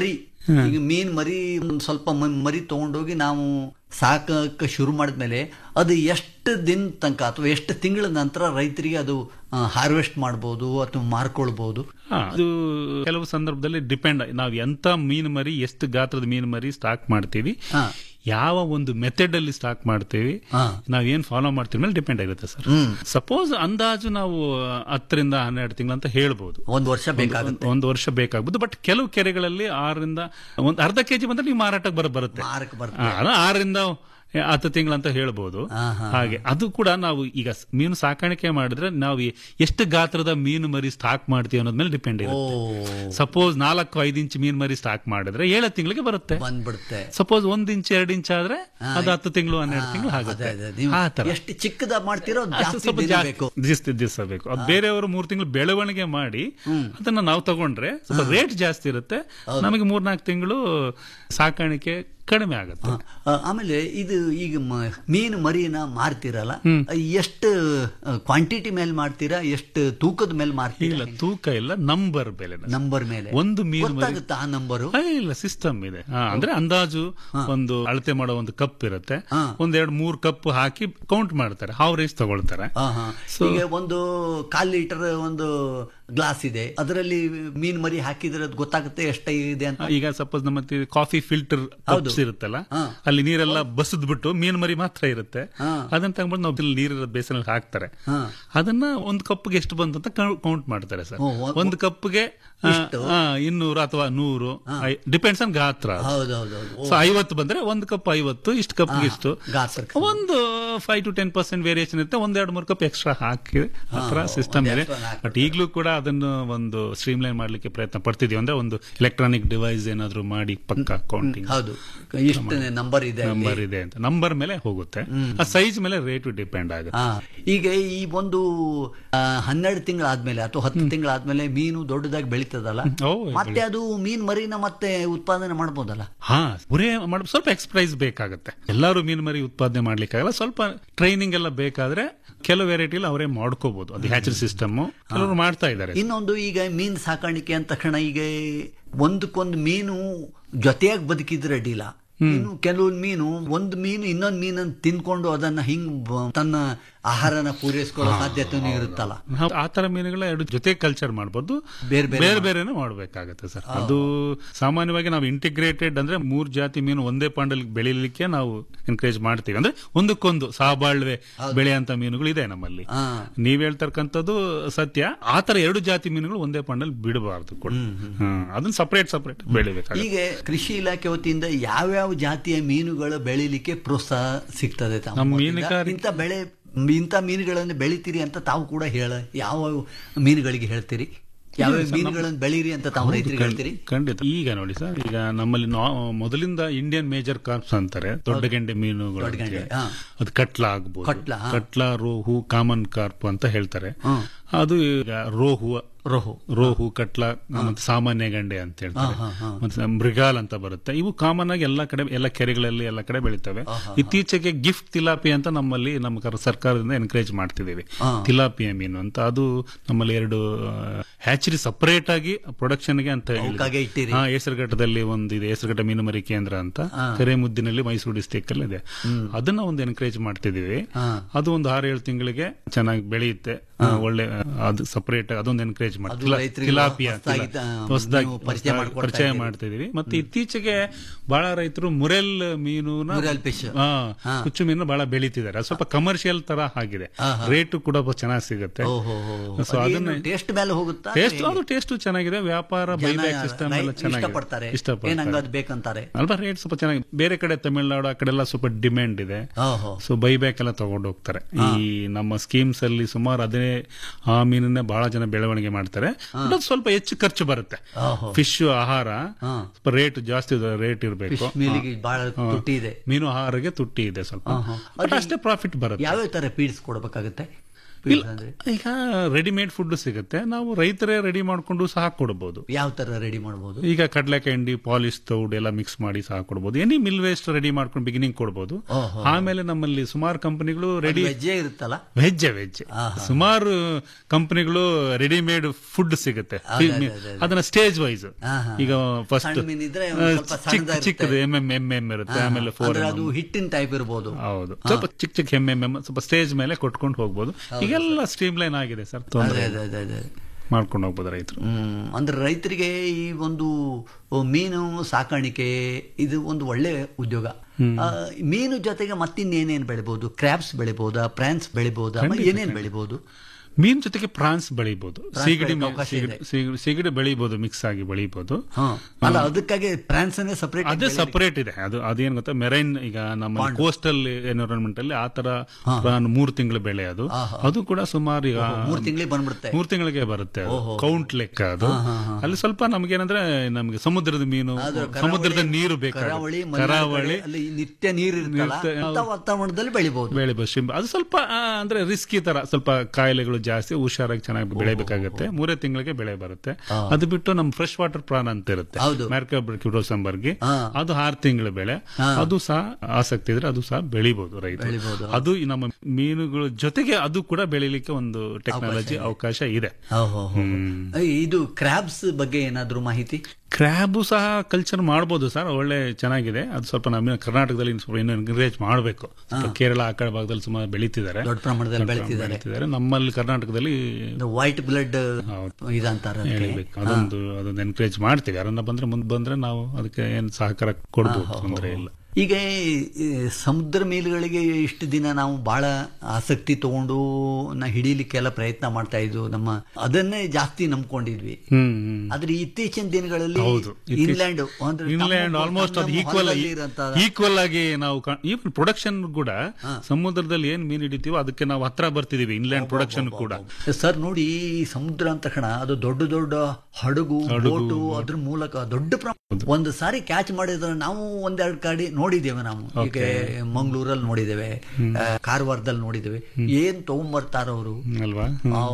ಈಗ ಮೀನ್ ಮರಿ ಒಂದ್ ಸ್ವಲ್ಪ ಮ- ಮರಿ ತಗೊಂಡೋಗಿ ನಾವು ಸಾಕಕ್ಕೆ ಶುರು ಮಾಡಿದ್ಮೇಲೆ ಅದು ಎಷ್ಟು ದಿನ ತನಕ ಅಥವಾ ಎಷ್ಟು ತಿಂಗಳ ನಂತರ ರೈತರಿಗೆ ಅದು ಹಾರ್ವೆಸ್ಟ್ ಮಾಡ್ಬೋದು ಅಥವಾ ಮಾರ್ಕೊಳ್ಬಹುದು ಹಾ, ಅದು ಕೆಲವು ಸಂದರ್ಭದಲ್ಲಿ ಡಿಪೆಂಡ್ ನಾವು ಎಂತ ಮೀನು ಮರಿ ಎಷ್ಟು ಗಾತ್ರದ ಮೀನು ಮರಿ ಸ್ಟಾಕ್ ಮಾಡ್ತೀವಿ ಹಾ. ಯಾವ ಒಂದು ಮೆಥಡ್ ಅಲ್ಲಿ ಸ್ಟಾಕ್ ಮಾಡ್ತೀವಿ ಹಾ. ನಾವ್ ಏನ್ ಫಾಲೋ ಮಾಡ್ತೀವಿ ಮೇಲೆ ಡಿಪೆಂಡ್ ಆಗಿರುತ್ತೆ ಸರ್ ಹ್ಮ್. ಸಪೋಸ್ ಅಂದಾಜು ನಾವು ಹತ್ತರಿಂದ ಹನ್ನೆರಡು ತಿಂಗಳು ಅಂತ ಹೇಳ್ಬೋದು ಒಂದ್ ವರ್ಷ ಬೇಕಾಗುತ್ತೆ ಒಂದು ವರ್ಷ ಬೇಕಾಗ್ಬೋದು ಬಟ್ ಕೆಲವು ಕೆರೆಗಳಲ್ಲಿ ಆರರಿಂದ ಒಂದು ಅರ್ಧ ಕೆಜಿ ಬಂದ್ರೆ ನೀವು ಮಾರಾಟಕ್ಕೆ ಬರ ಬರುತ್ತೆ ಮಾರಕ್ಕೆ ಬರ್ತದೆ ಆ, ಅದು ಆರರಿಂದ ಹತ್ತು ತಿಂಗಳಂತ ಹೇಳ್ಬೋದು ಹಾ, ಹಾ, ಹಾಗೆ ಅದು ಕೂಡ ನಾವು ಈಗ ಸ್- ಮೀನು ಸಾಕಾಣಿಕೆ ಮಾಡಿದ್ರೆ ನಾವು ಎ- ಎಷ್ಟು ಗಾತ್ರದ ಮೀನು ಮರಿ ಸ್ಟಾಕ್ ಮಾಡ್ತೀವಿ ಅನ್ನೋದ್ ಮೇಲೆ ಡಿಪೆಂಡ್ ಓ ಇರುತ್ತೆ ಸಪೋಸ್ ನಾಲ್ಕು ಐದು ಇಂಚ್ ಮೀನು ಮರಿ ಸ್ಟಾಕ್ ಮಾಡಿದ್ರೆ ಏಳು ತಿಂಗಳಿಗೆ ಬರುತ್ತೆ ಬಂದ್ಬಿಡುತ್ತೆ ಸಪೋಸ್ ಒಂದ್ ಇಂಚ್ ಎರಡು ಇಂಚ್ ಆದ್ರೆ ಅದು ಹತ್ತು ತಿಂಗಳು ಹನ್ನೆರಡು ತಿಂಗಳು ಅದೇ, ಆಗುತ್ತೆ ಅದೇ. ನೀವು ಆ ತರ ಎಷ್ಟು ಚಿಕ್ಕದ ಮಾಡ್ತೀರೋ ಅದು ಅಷ್ಟು ಜಾಸ್ತಿ ಸ್ವಲ್ಪ ದಿನ ಜಾಸ್ತಿ ಬೇಕು ದಿವಸ ದಿವಸ ಬೇಕು ಅದು ಬೇರೆಯವರು ಮೂರು ತಿಂಗಳು ಬೆಳವಣಿಗೆ ಮಾಡಿ ಅದನ್ನ ನಾವು ತಗೊಂಡ್ರೆ ಸ್ವಲ್ಪ ರೇಟ್ ಜಾಸ್ತಿ ಇರುತ್ತೆ ನಮಗೆ ಮೂರ್ನಾಲ್ಕು ತಿಂಗಳು ಸಾಕಾಣಿಕೆ ಕಡಿಮೆ ಆಗುತ್ತೆ ಆ, ಆಮೇಲೆ ಇದು ಈಗ ಮ- ಮೀನು ಮರಿನ ಮಾರ್ತೀರಲ್ಲ ಎಷ್ಟು ಕ್ವಾಂಟಿಟಿ ಮೇಲೆ ಮಾಡ್ತೀರಾ ಎಷ್ಟು ತೂಕದ ಮೇಲೆ ಮಾರ್ತೀರಾ ಇಲ್ಲ ತೂಕ ಇಲ್ಲ ನಂಬರ್ ಬೆಲೆ ನಂಬರ್ ಮೇಲೆ ಒಂದು ಮೀನು ಮರಿ ಗೊತ್ತಾಗುತ್ತಾ ಆ ನಂಬರು ಆ, ಇಲ್ಲ ಸಿಸ್ಟಮ್ ಇದೆ ಹಾ, ಅಂದ್ರೆ ಅಂದಾಜು ಒಂದು ಅಳತೆ ಮಾಡೋ ಒಂದು ಕಪ್ ಇರುತ್ತೆ ಹಾ. ಒಂದೆರಡು ಮೂರು ಕಪ್ ಹಾಕಿ ಕೌಂಟ್ ಮಾಡ್ತಾರೆ ಹಾವರೇಜ್ ತಗೊಳ್ತಾರೆ ಈಗ ಒಂದು ಕಾಲ್ ಲೀಟರ್ ಒಂದು ಗ್ಲಾಸ್ ಇದೆ ಅದರಲ್ಲಿ ಮೀನ್ ಮರಿ ಹಾಕಿದ್ರೆ ಅದು ಗೊತ್ತಾಗುತ್ತೆ ಎಷ್ಟ ಇದೆ ಅಂತ ಈಗ ಸಪೋಸ್ ನಮ್ಮ ಕಾಫಿ ಫಿಲ್ಟರ್ ಕಪ್ಸ್ ಇರುತ್ತಲ್ಲ ಹಾ. ಅಲ್ಲಿ ನೀರೆಲ್ಲ ಬಸದ್ ಬಿಟ್ಟು ಮೀನು ಮರಿ ಮಾತ್ರ ಇರುತ್ತೆ ಹಾ. ಅದನ್ನ ತಗೊಂಡ್ಬಿಟ್ಟು ನಾವು ನೀರಿನ ಬೇಸನಲ್ಲಿ ಹಾಕ್ತಾರೆ ಹಾ. ಅದನ್ನ ಒಂದು ಕಪ್ಗೆ ಎಷ್ಟು ಬಂತು ಅಂತ ಕೌಂಟ್ ಮಾಡ್ತಾರೆ ಸರ್ ಓ, ಒ- ಒಂದು ಕಪ್ಗೆ ಇಷ್ಟು? ಇನ್ನೂರು ಅಥವಾ ನೂರು ಡಿಪೆಂಡ್ಸ್ ಆನ್ ಗಾತ್ರ ಅದು. ಹೌದೌದೌದು ಸೊ ಐವತ್ತು ಬಂದ್ರೆ ಒಂದು ಕಪ್ ಐವತ್ತು ಇಷ್ಟು ಕಪ್ ಇಷ್ಟು ಗಾತ್ರಕ್ಕೆ ಒಂದು five to ten percent variation ಇರುತ್ತೆ ಒಂದೆರಡು ಮೂರು ಕಪ್ ಎಕ್ಸ್ಟ್ರಾ ಹಾಕಿ ಆತರ ಸಿಸ್ಟಮ್ ಇದೆ extra ಹಾಕ್ಬಿಟ್ಟು. ಬಟ್ ಈಗಲೂ ಕೂಡ ಅದನ್ನು ಒಂದು ಸ್ಟ್ರೀಮ್ ಲೈನ್ ಮಾಡ್ಲಿಕ್ಕೆ ಪ್ರಯತ್ನ ಪಡ್ತಿದೀವಿ ಅಂದ್ರೆ ಒಂದು ಎಲೆಕ್ಟ್ರಾನಿಕ್ ಡಿವೈಸ್ ಏನಾದ್ರು ಮಾಡಿ ಪಕ್ಕ ಕೌಂಟಿಂಗ್ ಹೌದು ಇಷ್ಟು ನಂಬರ್ ಇದೆ ಅಲ್ಲಿ. ನಂಬರ್ ಇದೆ ಅಂತ ನಂಬರ್ ಮೇಲೆ ಹೋಗುತ್ತೆ ಆ ಸೈಜ್ ಮೇಲೆ ರೇಟ್ ಡಿಪೆಂಡ್ ಆಗುತ್ತೆ ಹಾ. ಈಗ ಈ ಒಂದು ಆ, ಹನ್ನೆರಡು ತಿಂಗಳಾದ್ಮೇಲೆ ಅಥವಾ ಹತ್ತು ತಿಂಗಳಾದ್ಮೇಲೆ ಮೀನು ದೊಡ್ಡದಾಗಿ ಬೆಳೀತದಲ್ಲ ಓ, ಮತ್ತೆ ಅದು ಮೀನ್ ಮರಿನ ಮತ್ತೆ ಉತ್ಪಾದನೆ ಮಾಡ್ಬೋದಲ್ಲ ಹಾ ಪುರೇ ಮಾಡ ಸ್ವಲ್ಪ ಎಕ್ಸ್ಪ್ರೈಸ್ ಬೇಕಾಗುತ್ತೆ ಎಲ್ಲರೂ ಮೀನು ಮರಿ ಉತ್ಪಾದನೆ ಮಾಡ್ಲಿಕ್ಕಾಗಲ್ಲ ಸ್ವಲ್ಪ ಟ್ರೈನಿಂಗ್ ಎಲ್ಲ ಬೇಕಾದ್ರೆ ಕೆಲವು ವೆರೈಟಿ ಅವರೇ ಮಾಡ್ಕೋಬಹುದು ಅದು ಹ್ಯಾಚರಿ ಸಿಸ್ಟಮ್ ಕೆಲವರು ಮಾಡ್ತಾ ಇದ್ದಾರೆ ಇನ್ನೊಂದು ಈಗ ಮೀನ್ ಸಾಕಾಣಿಕೆ ಅಂದ ತಕ್ಷಣ ಈಗ ಒಂದಕ್ಕೊಂದು ಮೀನು ಜೊತೆಯಾಗಿ ಬದುಕಿದ್ರೆ ಅಡ್ಡಿಲ್ಲ ಇನ್ನು ಕೆಲವೊಂದು ಮೀನು ಒಂದು ಮೀನು ಇನ್ನೊಂದು ಮೀನನ್ನು ತಿನ್ಕೊಂಡು ಅದನ್ನ ಹಿಂಗ್ ಬ- ತನ್ನ ಆಹಾರನ ಪೂರೈಸ್ಕೊಳ್ಳೋ ಸಾಧ್ಯತೆನೂ ಇರುತ್ತಲ್ಲ ನಾವು ಆ ತರ ಮೀನುಗಳ ಎರಡು ಜೊತೆ ಕಲ್ಚರ್ ಮಾಡ್ಬೋದು ಬೇರೆ ಬೇರೆ ಬೇರೆ ಬೇರೆನೆ ಮಾಡ್ಬೇಕಾಗತ್ತೆ ಸರ್ ಅದು ಸಾಮಾನ್ಯವಾಗಿ ನಾವು ಇಂಟಿಗ್ರೇಟೆಡ್ ಅಂದ್ರೆ ಮೂರ್ ಜಾತಿ ಮೀನು ಒಂದೇ ಪಾಂಡಲ್ಲಿ ಬೆಳಿಲಿಕ್ಕೆ ನಾವು ಎನ್ಕರೇಜ್ ಮಾಡ್ತೀವಿ ಅಂದ್ರೆ ಒಂದಕ್ಕೊಂದು ಸಹಬಾಳ್ವೆ ಬೆಳೆಯಂತ ಮೀನುಗಳು ಇದೆ ನಮ್ಮಲ್ಲಿ ಹಾ. ನೀವ್ ಹೇಳ್ತಕ್ಕಂಥದ್ದು ಸತ್ಯ ಆ ತರ ಎರಡು ಜಾತಿ ಮೀನುಗಳು ಒಂದೇ ಪಾಂಡಲ್ಲಿ ಬಿಡಬಾರ್ದು ಕೂಡ ಹ್ಮ್. ಅದನ್ನ ಸಪರೇಟ್ ಸಪರೇಟ್ ಬೆಳಿಬೇಕಾಗುತ್ತೆ ಈಗ ಕೃಷಿ ಇಲಾಖೆ ವತಿಯಿಂದ ಯಾವ್ಯಾವ ಜಾತಿಯ ಮೀನುಗಳು ಬೆಳಿಲಿಕ್ಕೆ ಪ್ರೋತ್ಸಾಹ ಸಿಗ್ತದೆ ತಮ್ಮ ನಮ್ಮ ವತಿಯಿಂದ? ಮೀನುಗಾರಿಕೆ- ಇಂಥ ಬೆಳೆ ಇಂಥ ಮೀನುಗಳನ್ನು ಬೆಳಿತೀರಿ ಅಂತ ತಾವು ಕೂಡ ಹೇಳ ಯಾವ ಮೀನುಗಳಿಗೆ ಹೇಳ್ತೀರಿ ಯಾವ ಮೀನುಗಳನ್ನು ಬೆಳೀರಿ ಅಂತ ತಾವು ರೈತರಿಗೆ ಹೇಳ್ತೀರಿ ಖಂಡಿತ ಈಗ ನೋಡಿ ಸರ್ ಈಗ ನಮ್ಮಲ್ಲಿ ನಾ- ಮೊದಲಿಂದ ಇಂಡಿಯನ್ ಮೇಜರ್ ಕಾರ್ಪ್ಸ್ ಅಂತಾರೆ ದೊಡ್ಡ ಗೆಂಡೆ ಮೀನುಗಳು ದೊಡ್ಡ ಗೆಂಡೆ, ಅಂತೇಳಿ. ಹಾ. ಅದು ಕಟ್ಲ ಆಗ್ಬೋದು ಕಟ್ಲ, ಹಾ. ಕಟ್ಲ ರೋಹು ಕಾಮನ್ ಕಾರ್ಪ್ ಅಂತ ಹೇಳ್ತಾರೆ ಹ್ಮ್. ಅದು ಈಗ ರೋಹು ರೋಹು ರೋಹು ಕಟ್ಲ ಮತ್ತೆ ಸಾಮಾನ್ಯ ಗಂಡೆ ಅಂತ ಹೇಳ್ತಾರೆ ಹಾ, ಹಾ, ಹಾ. ಮತ್ತೆ ಮೃಗಾಲ್ ಅಂತ ಬರುತ್ತೆ ಇವು ಕಾಮನ್ ಆಗಿ ಎಲ್ಲ ಕಡೆ ಎಲ್ಲ ಕೆರೆಗಳಲ್ಲಿ ಎಲ್ಲ ಕಡೆ ಬೆಳಿತವೆ ಇತ್ತೀಚೆಗೆ ಗಿಫ್ಟ್ ತಿಲಾಪಿ ಅಂತ ನಮ್ಮಲ್ಲಿ ನಮ್ಮ ಕರ್- ಸರ್ಕಾರದಿಂದ ಎನ್ಕರೇಜ್ ಮಾಡ್ತಿದ್ದೀವಿ ಹಾ. ತಿಲಾಪಿಯ ಮೀನು ಅಂತ ಅದು ನಮ್ಮಲ್ಲಿ ಎರಡು ಹ್ಯಾಚರಿ ಸಪರೇಟ್ ಆಗಿ production ಗೆ ಅಂತ ಹೇಳಿದ್ರು. ಅವಕ್ಕಾಗೆ ಇಟ್ಟಿರಿ. ಹಾ ಹೆಸರುಘಟ್ಟದಲ್ಲಿ ಒಂದು ಇದೆ ಹೆಸರುಘಟ್ಟ ಮೀನುಮರಿ ಕೇಂದ್ರ ಅಂತ ಕರೆಮುದ್ದಿನಲ್ಲಿ ಮೈಸೂರು ಡಿಸ್ಟಿಕ್ ಅಲ್ಲಿ ಇದೆ ಅದನ್ನ ಒಂದು ಎನ್ಕರೇಜ್ ಮಾಡ್ತಿದೀವಿ ಹಾ. ಅದು ಒಂದು ಆರು ಏಳು ತಿಂಗಳಿಗೆ ಚೆನ್ನಾಗಿ ಬೆಳೆಯುತ್ತೆ ಆ, ಒಳ್ಳೆ ಆ, ಅದು ಸಪರೇಟ್ ಅದೊಂದು ಎನ್ಕರೇಜ್ ಅದು ಮಾಡ್ತೀವಿ ರೈತರಿಗೆ ತಿಲಾಪಿಯ ಹೊಸ್ದಾಗಿ ತ- ಹೊಸದಾಗಿ ನೀವು ಪರಿಚಯ ಮಾಡ್ಕೊಡ್ತಾ ಪರಿಚಯ ಇದ್ದೀರಿ. ಮಾಡ್ತಿದೀವಿ ಮತ್ತೆ ಇತ್ತೀಚೆಗೆ ಬಹಳ ರೈತರು ಮುರೆಲ್ ಮೀನುನ ಮುರೆಲ್ fish. ಹಾ, ಹಾ. ಹುಚ್ಚು ಮೀನು ಬಹಳ ಬೆಳೀತಿದ್ದಾರೆ ಅದು ಸ್ವಲ್ಪ ಕಮರ್ಷಿಯಲ್ ತರ ಆಗಿದೆ ರೇಟ್ ಕೂಡ ಚೆನ್ನಾಗಿ ಸಿಗುತ್ತೆ ಓಹೋ ಸೊ ಅದನ್ನ ಟೇಸ್ಟ್ ಮೇಲೆ ಹೋಗುತ್ತಾ ಟೇಸ್ಟ್ ಅದು ಟೇಸ್ಟ್ ಚೆನ್ನಾಗಿದೆ ವ್ಯಾಪಾರ ಜನ ಬೈಬ್ಯಾಕ್ ಸಿಸ್ಟಮ್ ಎಲ್ಲ ರೈ- ಚೆನ್ನಾಗಿದೆ ಇಷ್ಟಪಡ್ತಾರೆ ಏನ್ ಇಷ್ಟಪಡ್ತಾರೆ ಹಂಗದ್ ಬೇಕಂತಾರೆ ಅಲ್ವಾ ರೇಟ್ ಸ್ವಲ್ಪ ಚೆನ್ನಾಗಿ ಬೇರೆ ಕಡೆ ತಮಿಳ್ನಾಡು ಆ ಕಡೆ ಎಲ್ಲ ಸ್ವಲ್ಪ ಡಿಮ್ಯಾಂಡ್ ಇದೆ ಓಹೋ ಸೊ ಬೈಬ್ಯಾಕ್ ಎಲ್ಲ ತಗೊಂಡು ಹೋಗ್ತಾರೆ ಈ ನಮ್ಮ ಸ್ಕೀಮ್ಸ್ ಅಲ್ಲಿ ಸುಮಾರು ಅದೇ ಆ ಮೀನನ್ನೇ ಬಹಳ ಜನ ಬೆಳವಣಿಗೆ ಮಾಡ್ತಾರೆ ಬಟ್ ಅದು ಸ್ವಲ್ಪ ಹೆಚ್ಚು ಖರ್ಚು ಬರುತ್ತೆ ಓಹೋ. ಫಿಶ್ ಆಹಾರ ಹಾ. ಸ್ವಲ್ಪ ರೇಟ್ ಜಾಸ್ತಿ ರೇಟ್ ಇರಬೇಕು ಫಿಶ್ ಮೀಲಿಗೆ ಬಹಳ ತುಟ್ಟಿ ಇದೆ ಮೀನು ಆಹಾರಕ್ಕೆ ತುಟ್ಟಿ ಇದೆ ಸ್ವಲ್ಪ ಹಾ, ಹಾ. ಬಟ್ ಅಷ್ಟೇ ಪ್ರಾಫಿಟ್ ಬರುತ್ತೆ ಯಾವ್ಯಾವ ತರ ಪೀಡ್ಸ್ ಕೊಡ್ಬೇಕಾಗುತ್ತೆ ಫೀಡ್ಸ್ ಅಂದ್ರೆ ಈಗ ರೆಡಿಮೇಡ್ ಫುಡ್ ಸಿಗುತ್ತೆ ನಾವು ರೈತರೇ ರೆಡಿ ಮಾಡ್ಕೊಂಡು ಸಹ ಕೊಡಬಹುದು ಯಾವ ತರ ರೆಡಿ ಮಾಡಬಹುದು ಈಗ ಕಡಲೆಕಾಯಿ ಹಿಂಡಿ ಪಾಲಿಶ್ ತೌಡ್ ಎಲ್ಲ ಮಿಕ್ಸ್ ಮಾಡಿ ಸಹ ಕೊಡಬಹುದು ಎನಿ ಮಿಲ್ ವೇಸ್ಟ್ ರೆಡಿ ಮಾಡ್ಕೊಂಡು ಬಿಗಿನಿಂಗ್ ಕೊಡಬಹುದು ಓಹೋ. ಆಮೇಲೆ ನಮ್ಮಲ್ಲಿ ಸುಮಾರು ಕಂಪನಿಗಳು ರೆಡಿ ವೆಜ್ಜೇ ಇರುತ್ತಲ್ಲ ವೆಜ್ ವೆಜ್ ಸುಮಾರು ಕಂಪನಿಗಳು ರೆಡಿಮೇಡ್ ಫುಡ್ ಸಿಗುತ್ತೆ ಅದೇ, ಅದೇ, ಅದೇ. ಅದನ್ನ ಸ್ಟೇಜ್ ವೈಸ್ ಆಹಾ. ಈಗ ಫಸ್ಟ್ ಸಣ್ಣ ಮೀನಿದ್ರೆ ಒಂದ್ ಸ್ವಲ್ಪ ಸಣ್ಣದಾಗಿರುತ್ತೆ. ಚಿಕ್ಕದು ಎಂ ಎಂ ಎಂ ಎಂ ಇರುತ್ತೆ ಆಮೇಲೆ ಫೋರ್ ಅಂದ್ರೆ ಅದು ಹಿಟ್ಟಿನ ಟೈಪ್ ಇರ್ಬೋದು ಹೌದು ಸ್ವಲ್ಪ ಚಿಕ್ಕ ಚಿಕ್ಕ ಎಂ ಎಂ ಎಂ ಸ್ವಲ್ಪ ಸ್ಟೇಜ್ ಮೇಲೆ ಕೊಟ್ಕೊಂಡು ಹೋಗ್ಬೋದು ಈಗೆಲ್ಲ ಸ್ಟ್ರೀಮ್ ಲೈನ್ ಆಗಿದೆ ಸರ್ ತೊಂದರೆ ಅದೇ ಅದೇ ಅದೇ ಅದೇ ಮಾಡ್ಕೊಂಡು ಹೋಗ್ಬೋದು ರೈತರು ಹ್ಮ್ ಅಂದ್ರೆ ರೈತರಿಗೆ ಈ ಒಂದು ಮೀನು ಸಾಕಾಣಿಕೆ ಇದು ಒಂದು ಒಳ್ಳೆ ಉದ್ಯೋಗ ಆ, ಮೀನು ಜೊತೆಗೆ ಮತ್ತಿನ್ನೇನೇನು ಬೆಳಿಬಹುದು ಕ್ರ್ಯಾಬ್ಸ್ ಬೆಳಿಬಹುದಾ ಪ್ರಾನ್ಸ್ ಬೆಳಿಬಹುದಾ ಏನೇನು ಬೆಳಿಬಹುದು ಮೀನ್ ಜೊತೆಗೆ ಪ್ರಾನ್ಸ್ ಬೆಳಿಬಹುದು ಸೀಗಡಿ ಬೆಳೆಯಕ್ಕೆ ಮೀನ್- ಅವಕಾಶ ಸೀಗಡಿ- ಸೀಗಡಿ- ಸೀಗಡಿ ಬೆಳಿಬಹುದು ಮಿಕ್ಸ್ ಆಗಿ ಬೆಳಿಬಹುದು ಹಾ ಅಲ್ಲ ಅದಕ್ಕಾಗಿ ಪ್ರಾನ್ಸ್ ಸಪರೇಟ್ ಅದೇ ಸಪರೇಟ್ ಇದೆ ಅದು ಅದೇನ್ ಗೊತ್ತಾ ಮೆರೈನ್ ಈಗ ನಮ್ಮ ಕೋಸ್ಟಲ್ ಎನ್ವಿರಾನ್ಮೆಂಟ್ ಅಲ್ಲಿ ಆ ತರ ಪ್ರಾನ್ ಮೂರ್ ತಿಂಗಳ ಬೆಳೆ ಅದು ಅದು ಕೂಡ ಸುಮಾರು ಈಗ ಮೂರ್ ತಿಂಗಳಿಗೆ ಬಂದ್ಬಿಡುತ್ತೆ ಮೂರ್ ತಿಂಗಳಿಗೆ ಬರುತ್ತೆ ಕೌಂಟ್ ಲೆಕ್ಕ ಅದು ಅಲ್ಲಿ ಸ್ವಲ್ಪ ನಮ್ಗೇನಂದ್ರೆ ನಮ್ಗೆ ಸಮುದ್ರದ ಮೀನು ಸಮುದ್ರದ ನೀರು ಕರಾವಳಿ ಬೇಕಾಗುತ್ತೆ ಮಲೆನಾಡು ಕರಾವಳಿ ಕಡೆ ಅಲ್ಲಿ ನಿತ್ಯ ನೀರು ಇರುತ್ತಲ್ಲ ನಿತ್ಯ- ಅಂತ ವಾತಾವರಣದಲ್ಲಿ ಬೆಳಿಬಹುದು ಬೆಳಿಬೋದು ಶಿಂಬ ಅದು ಸ್ವಲ್ಪ ಆ, ಅಂದ್ರೆ ರಿಸ್ಕಿ ತರ ಸ್ವಲ್ಪ ಕಾಯಿಲೆಗಳು ಜಾಸ್ತಿ ಹುಷಾರಾಗಿ ಚೆನ್ನಾಗಿ ಬೆಳೆಬೇಕಾಗುತ್ತೆ ಮೂರೇ ತಿಂಗಳಿಗೆ ಬೆಳೆ ಬರುತ್ತೆ ಅದು ಬಿಟ್ಟು ನಮ್ ಫ್ರೆಶ್ ವಾಟರ್ ಪ್ರಾನ್ ಅಂತ ಇರುತ್ತೆ ಹೌದು. ಮ್ಯಾರ್ಕೋಬ್ರಿಕ್ಯೂರೋಸಂಬರ್ಗಿ ಹಾ. ಅದು ಆರು ತಿಂಗಳ ಬೆಳೆ ಅದು ಸಹ ಆಸಕ್ತಿ ಇದ್ರೆ ಅದು ಸಹ ಬೆಳಿಬಹುದು ರೈತ ಬೆಳಿಬೋದು. ಅದು ಈ ನಮ್ಮ ಮೀನುಗಳ ಜೊತೆಗೆ ಅದು ಕೂಡ ಬೆಳಿಲಿಕ್ಕೆ ಒಂದು ಟೆಕ್ನಾಲಜಿ ಅವಕಾಶ ಇದೆ ಇದು ಕ್ರಾಬ್ಸ್ ಬಗ್ಗೆ ಏನಾದ್ರೂ ಮಾಹಿತಿ ಕ್ರ್ಯಾಬು ಸಹ ಕಲ್ಚರ್ ಮಾಡ್ಬೋದು ಸರ್ ಒಳ್ಳೆ ಚೆನ್ನಾಗಿದೆ ಅದು ಸ್ವಲ್ಪ ನಮ್ಮ ಕರ್ನಾಟಕದಲ್ಲಿ ಇನ್ನು ಸ್ವಲ್ಪ ಇನ್ನೂ ಎನ್ಕರೇಜ್ ಮಾಡಬೇಕು ಕೇರಳ ಆ ಕಡೆ ಭಾಗದಲ್ಲಿ ಸುಮಾರು ಬೆಳೀತಿದ್ದಾರೆ ದೊಡ್ಡ ಪ್ರಮಾಣದಲ್ಲಿ ದೊಡ್ಡ ಬೆಳಿತಿದ್ದಾರೆ ಬೆಳೀತಿದ್ದಾರೆ ನಮ್ಮಲ್ಲಿ ಕರ್ನಾಟಕದಲ್ಲಿ ವೈಟ್ ಬ್ಲಡ್ ಹೌದು. ಇದಂತಾರ ಹೇಳ್ಬೇಕು ಅದೊಂದು ಅದೊಂದು ಎನ್ಕರೇಜ್ ಮಾಡ್ತೀವಿ ಯಾರನ್ನ ಬಂದ್ರೆ ಮುಂದೆ ಬಂದ್ರೆ ನಾವು ಅದಕ್ಕೆ ಏನ್ ಸಹಕಾರ ಕೊಡ್ಬೋದು ತೊಂದರೆ ಇಲ್ಲ ಈಗ ಈ ಸಮುದ್ರ ಮೀನುಗಳಿಗೆ ಇಷ್ಟು ದಿನ ನಾವು ಬಹಳ ಆಸಕ್ತಿ ತಗೊಂಡು ನಾ ಹಿಡೀಲಿಕ್ಕೆಲ್ಲ ಪ್ರಯತ್ನ ಮಾಡ್ತಾ ಇದ್ವು ನಮ್ಮ ಅದನ್ನೇ ಜಾಸ್ತಿ ನಂಬ್ಕೊಂಡಿದ್ವಿ ಹ್ಮ್ ಹ್ಮ್ ಆದ್ರೆ ಇತ್ತೀಚಿನ ದಿನಗಳಲ್ಲಿ ಹೌದು ಇನ್ಲ್ಯಾಂಡ್ ಅಂದ್ರೆ ಇನ್ಲ್ಯಾಂಡ್ ತಮ್ಮ- ಆಲ್ಮೋಸ್ಟ್ ಅದು ತಮ್ಮ ಈಕ್ವಲ್ ಹೊಲದಲ್ಲಿ ಇರೋಂಥ- ಈಕ್ವಲ್ ಆಗಿ ನಾವು ಈವನ್ ಪ್ರೊಡಕ್ಷನ್ ಕೂಡ ಸಮುದ್ರದಲ್ಲಿ ಏನ್ ಮೀನ್ ಹಿಡಿತೀವೋ ಅದಕ್ಕೆ ನಾವು ಹತ್ರ ಬರ್ತಿದೀವಿ ಇನ್ಲ್ಯಾಂಡ್ ಪ್ರೊಡಕ್ಷನ್ ಕೂಡ ಸರ್ ನೋಡಿ ಈ ಸಮುದ್ರ ಅಂತ ತಕ್ಷಣ ಅದು ದೊಡ್ಡ ದೊಡ್ಡ ಹಡಗು ಬೋಟು ಅದ್ರ ಮೂಲಕ ದೊಡ್ಡ ಪ್ರಮಾಣ ಒಂದು ಸಾರಿ ಕ್ಯಾಚ್ ಮಾಡಿದ್ರೆ ನಾವು ಒಂದೆರಡು ಗಾಡಿ ನೋಡಿದ್ದೇವೆ ನಾವು ಈಗ ಮಂಗಳೂರಲ್ಲಿ ನೋಡಿದ್ದೇವೆ ಆ, ಕಾರವಾರದಲ್ಲಿ ನೋಡಿದ್ದೇವೆ ಏನ್ ತಗೊಂಡ್ಬರ್ತಾರ ಅವರು ಅಲ್ವಾ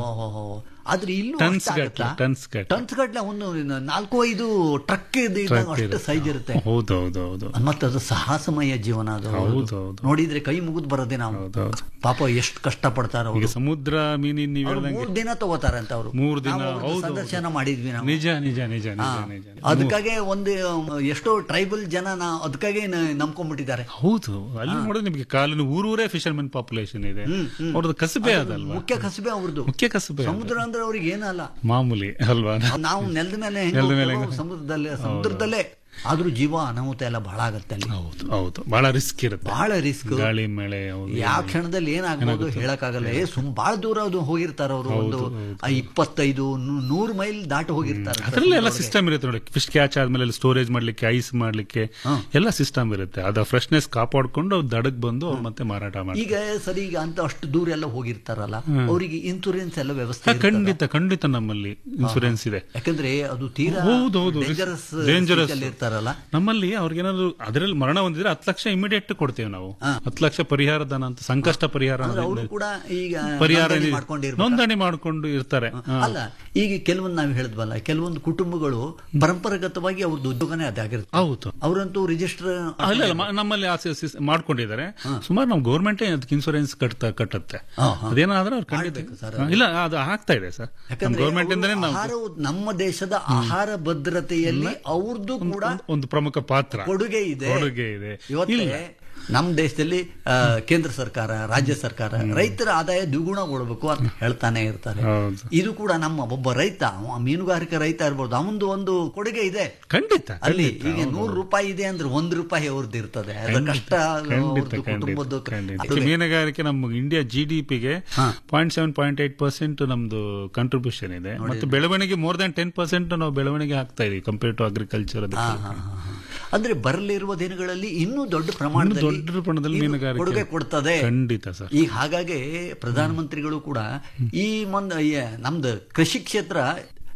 ಆದ್ರೆ ಇಲ್ಲೂ Tons ಅಷ್ಟ್ ಗಟ್ಲೆ, ಆಗತ್ತಾ? tons ಗಟ್ಲೆ. Tons ಗಟ್ಲೆ ಒಂದು ನಾಲ್ಕು ಐದು ಟ್ರಕ್ ಅಷ್ಟು ಸೈಜ್ ಇರುತ್ತೆ ಹೌದು ಹೌದು ಹೌದು ಮತ್ತೆ ಅದು ಸಾಹಸಮಯ ಜೀವನ ಅದು ಹೌದು, ಹೌದು. ನೋಡಿದ್ರೆ ಕೈ ಮುಗಿದ್ ಬರೋದೇ ನಾವು ಹೌದೌದು. ಪಾಪ ಎಷ್ಟು ಕಷ್ಟ ಪಡ್ತಾರ ಈಗ ಅವರು ಸಮುದ್ರ ಮೀನಿನ ನೀವು ಅವ್ರು ಹೇಳ್ದಂಗೆ ಮೂರ್ ದಿನ ತಗೋತಾರಂತ ಅವರು ಮೂರ್ ದಿನ, ಹೌದು, ಸಂದರ್ಶನ ಮಾಡಿದ್ವಿ ನಾವು ನಿಜ ನಿಜ ನಿಜ ಹಾ. ನಿಜ ನಿಜ ಅದಕ್ಕಾಗೆ ಒಂದು ಅಮ್, ಎಷ್ಟೋ ಟ್ರೈಬಲ್ ಜನ ನಾ ಅದಕ್ಕಾಗೆ ನ- ನಂಬ್ಕೊಂಡ್ಬಿಟ್ಟಿದ್ದಾರೆ ಹೌದು ಅಲ್ಲಿ ನೋಡಿದ್ರೆ ನಿಮಗೆ ಕಾಲಿನ ಊರೂರೇ ಫಿಶರ್ಮೆನ್ ಪಾಪ್ಯುಲೇಷನ್ ಇದೆ ಅವ್ರದ್ದು ಕಸಬೆ ಅದಲ್ವಾ ಮುಖ್ಯ ಕಸಬೆ ಅವ್ರದ್ದು ಮುಖ್ಯ ಕಸಬೆ ಅದು. ಸಮುದ್ರ ಅಂದ್ರೆ ಅವ್ರಿಗೆ ಏನಲ್ಲ ಮಾಮೂಲಿ ಅಲ್ವಾ ನಾವು ನೆಲದ ಮೇಲೆ ನೆಲದ ಮೇಲೆ ಹೆಂಗ್ ಹೋಗ್ತೇವೋ ಸಮುದ್ರದಲ್ಲೇ ಸಮುದ್ರದಲ್ಲೇ ಆದ್ರೂ ಜೀವ ಅನಾಹುತ ಎಲ್ಲ ಬಹಳ ಆಗತ್ತೆ ಅಲ್ಲಿ ಹೌದು ಹೌದು ಬಹಳ ರಿಸ್ಕ್ ಇರುತ್ತೆ ಬಹಳ ರಿಸ್ಕ್ ಗಾಳಿ ಮಳೆ ಹೌದು. ಯಾವ ಕ್ಷಣದಲ್ಲಿ ಏನಾಗ್ಬೋದು ಹೇಳಕ್ಕಾಗಲ್ಲ ಏ ಸುಮ್ ಬಹಳ ದೂರ ಅದು ಹೋಗಿರ್ತಾರ ಅವರು ಒಂದು ಆ ಇಪ್ಪತ್ತೈದು ನೂ- ನೂರು ಮೈಲ್ ದಾಟಿ ಹೋಗಿರ್ತಾರೆ ಅದ್ರಲ್ಲಿ ಎಲ್ಲ ಸಿಸ್ಟಮ್ ಇರುತ್ತೆ ನೋಡಿ ಫಿಶ್ ಕ್ಯಾಚ್ ಆದ್ಮೇಲೆ ಸ್ಟೋರೇಜ್ ಮಾಡ್ಲಿಕ್ಕೆ ಐಸ್ ಮಾಡ್ಲಿಕ್ಕೆ ಎಲ್ಲ ಸಿಸ್ಟಮ್ ಇರುತ್ತೆ ಅದ ಫ್ರೆಶ್ನೆಸ್ ಕಾಪಾಡ್ಕೊಂಡು ಅವ್ರು ದಡಕ್ ಬಂದು ಅವ್ರು ಮತ್ತೆ ಮಾರಾಟ ಮಾಡಿ ಈಗ ಸರಿ ಈಗ ಅಂತ ಅಷ್ಟು ದೂರ ಎಲ್ಲ ಹೋಗಿರ್ತಾರಲ್ಲ ಅವರಿಗೆ ಇನ್ಸೂರೆನ್ಸ್ ಎಲ್ಲ ವ್ಯವಸ್ಥೆ ಇರ್ತದಾ? ಖಂಡಿತ ಖಂಡಿತ ನಮ್ಮಲ್ಲಿ ಇನ್ಸೂರೆನ್ಸ್ ಇದೆ ಯಾಕಂದ್ರೆ ಅದು ತೀರಾ ಹೌದು, ಹೌದು. Dangerous Dangerous. ಇರ್ತಾರಲ್ಲ ನಮ್ಮಲ್ಲಿ ಅವ್ರಿಗೇನಾದ್ರು ಅದರಲ್ಲಿ ಮರಣ ಹೊಂದಿದ್ರೆ ಹತ್ತು ಲಕ್ಷ ಇಮಿಡಿಯೇಟ್ ಕೊಡ್ತೇವೆ ನಾವು ಹತ್ತು ಲಕ್ಷ ಪರಿಹಾರ ಧನ ಅಂತ ಸಂಕಷ್ಟ ಪರಿಹಾರ ಅಂದ್ರೆ ಅನ್ನೋದು ಅವರು ಕೂಡ ಈಗ ಪರಿಹಾರ ನೋಂದಣಿ ನಿಧಿ- ಮಾಡ್ಕೊಂಡಿರ್ಬೇಕು ನೋಂದಣಿ ಮಾಡ್ಕೊಂಡು ಇರ್ತಾರೆ ಹಾ. ಅಲ್ಲ ಈಗ ಕೆಲವೊಂದು ನಾವು ಹೇಳಿದ್ವಲ್ಲ ಕೆಲವೊಂದು ಕುಟುಂಬಗಳು ಪರಂಪರಾಗತವಾಗಿ ಅವ್ರದ್ದು ಉದ್ಯೋಗನೇ ಅದಾಗಿರುತ್ತೆ ಹೌದು ಅವರಂತೂ ರಿಜಿಸ್ಟರ್ ಅಲ್ಲ ಅಲ್ಲ, ಮ- ನಮ್ಮಲ್ಲಿ ಆಸೆ ಸಿಸ್- ಮಾಡ್ಕೊಂಡಿದ್ದಾರೆ ಸುಮಾರು ನಾವು ಗೌರ್ಮೆಂಟ್ ಅದಕ್ಕೆ ಇನ್ಸೂರೆನ್ಸ್ ಕಟ್ತಾ ಕಟ್ಟತ್ತೆ ಹಾ, ಹಾ. ಅದೇನಾದ್ರೂ ಅವ್ರು ಖಂಡಿತ ಮಾಡ್ಬೇಕು ಸರ್ ಹಾ, ಇಲ್ಲ ಅದು ಆಗ್ತಾ ಇದೆ ಸರ್ ನಮ್ಮ ಯಾಕಂದ್ರೆ ಗೌರ್ಮೆಂಟ್ ಇಂದಾನೆ ಅವರು ನಾವು ಆಹಾರವು ನಮ್ಮ ದೇಶದ ಆಹಾರ ಭದ್ರತೆಯಲ್ಲಿ ಅವ್ರದ್ದು ಕೂಡ ಒಂದು- ಒಂದು ಪ್ರಮುಖ ಪಾತ್ರ ಕೊಡುಗೆ ಇದೆ ಕೊಡುಗೆ ಇದೆ ಇವತ್ತೇ ಇಲ್ಲ ನಮ್ಮ ದೇಶದಲ್ಲಿ ಆ, ಕೇಂದ್ರ ಸರ್ಕಾರ ರಾಜ್ಯ ಸರ್ಕಾರ ರೈತರ ಆದಾಯ ದ್ವಿಗುಣಗೊಳ್ಬೇಕು ಅಂತ ಹೇಳ್ತಾನೆ ಇರ್ತಾರೆ ಹೌದು. ಇದು ಕೂಡ ನಮ್ಮ ಒಬ್ಬ ರೈತ ಅವ ಮೀನುಗಾರಿಕೆ ರೈತ ಇರ್ಬೋದು ಅವನದು ಒಂದು ಕೊಡುಗೆ ಇದೆ ಖಂಡಿತ ಅಲ್ಲಿ ಖಂಡಿತ, ಈಗ ಹೌದು. ನೂರು ರೂಪಾಯಿ ಇದೆ ಅಂದ್ರೆ ಒಂದ್ ರೂಪಾಯಿ ಅವ್ರದ್ದು ಇರ್ತದೆ ಅದು ಖಂಡಿತ, ಕಷ್ಟ ಖಂಡಿತ ಅವ್ರದ್ದು ಖಂಡಿತ ಕುಟುಂಬದ್ದು ಖಂಡಿತ. ಅದುವೇ. ಮೀನುಗಾರಿಕೆ ನಮ್ಮ ಇಂಡಿಯಾ ಜಿ ಡಿ ಪಿಗೆ ಹಾ. Point seven point eight percent ನಮ್ದು ಕಂಟ್ರಿಬ್ಯೂಷನ್ ಇದೆ ಮತ್ತೆ ಬೆಳವಣಿಗೆ ಮೋರ್ ದನ್ ಟೆನ್ ಪರ್ಸೆಂಟ್ ನಾವು ಬೆಳವಣಿಗೆ ಆಗ್ತಾ ಇದೀವಿ ಕಂಪೇರ್ ಟು ಅಗ್ರಿಕಲ್ಚರ್ ಹಾ, ಹಾ, ಹಾ, ಹಾ. ಅಂದ್ರೆ ಬರಲಿರುವ ದಿನಗಳಲ್ಲಿ ಇನ್ನೂ ದೊಡ್ಡ ಪ್ರಮಾಣದಲ್ಲಿ ದೊಡ್ಡ ಪ್ರಮಾಣದಲ್ಲಿ ಇದು ಮೀನುಗಾರಿಕೆ ಕೊಡುಗೆ ಕೊಡ್ತದೆ ಖಂಡಿತ ಸರ್ ಈಗ ಹಾಗಾಗಿ ಪ್ರಧಾನಮಂತ್ರಿಗಳು ಕೂಡ ಈ ಮಂದ್ ಈ ನಮ್ದು ಕೃಷಿ ಕ್ಷೇತ್ರ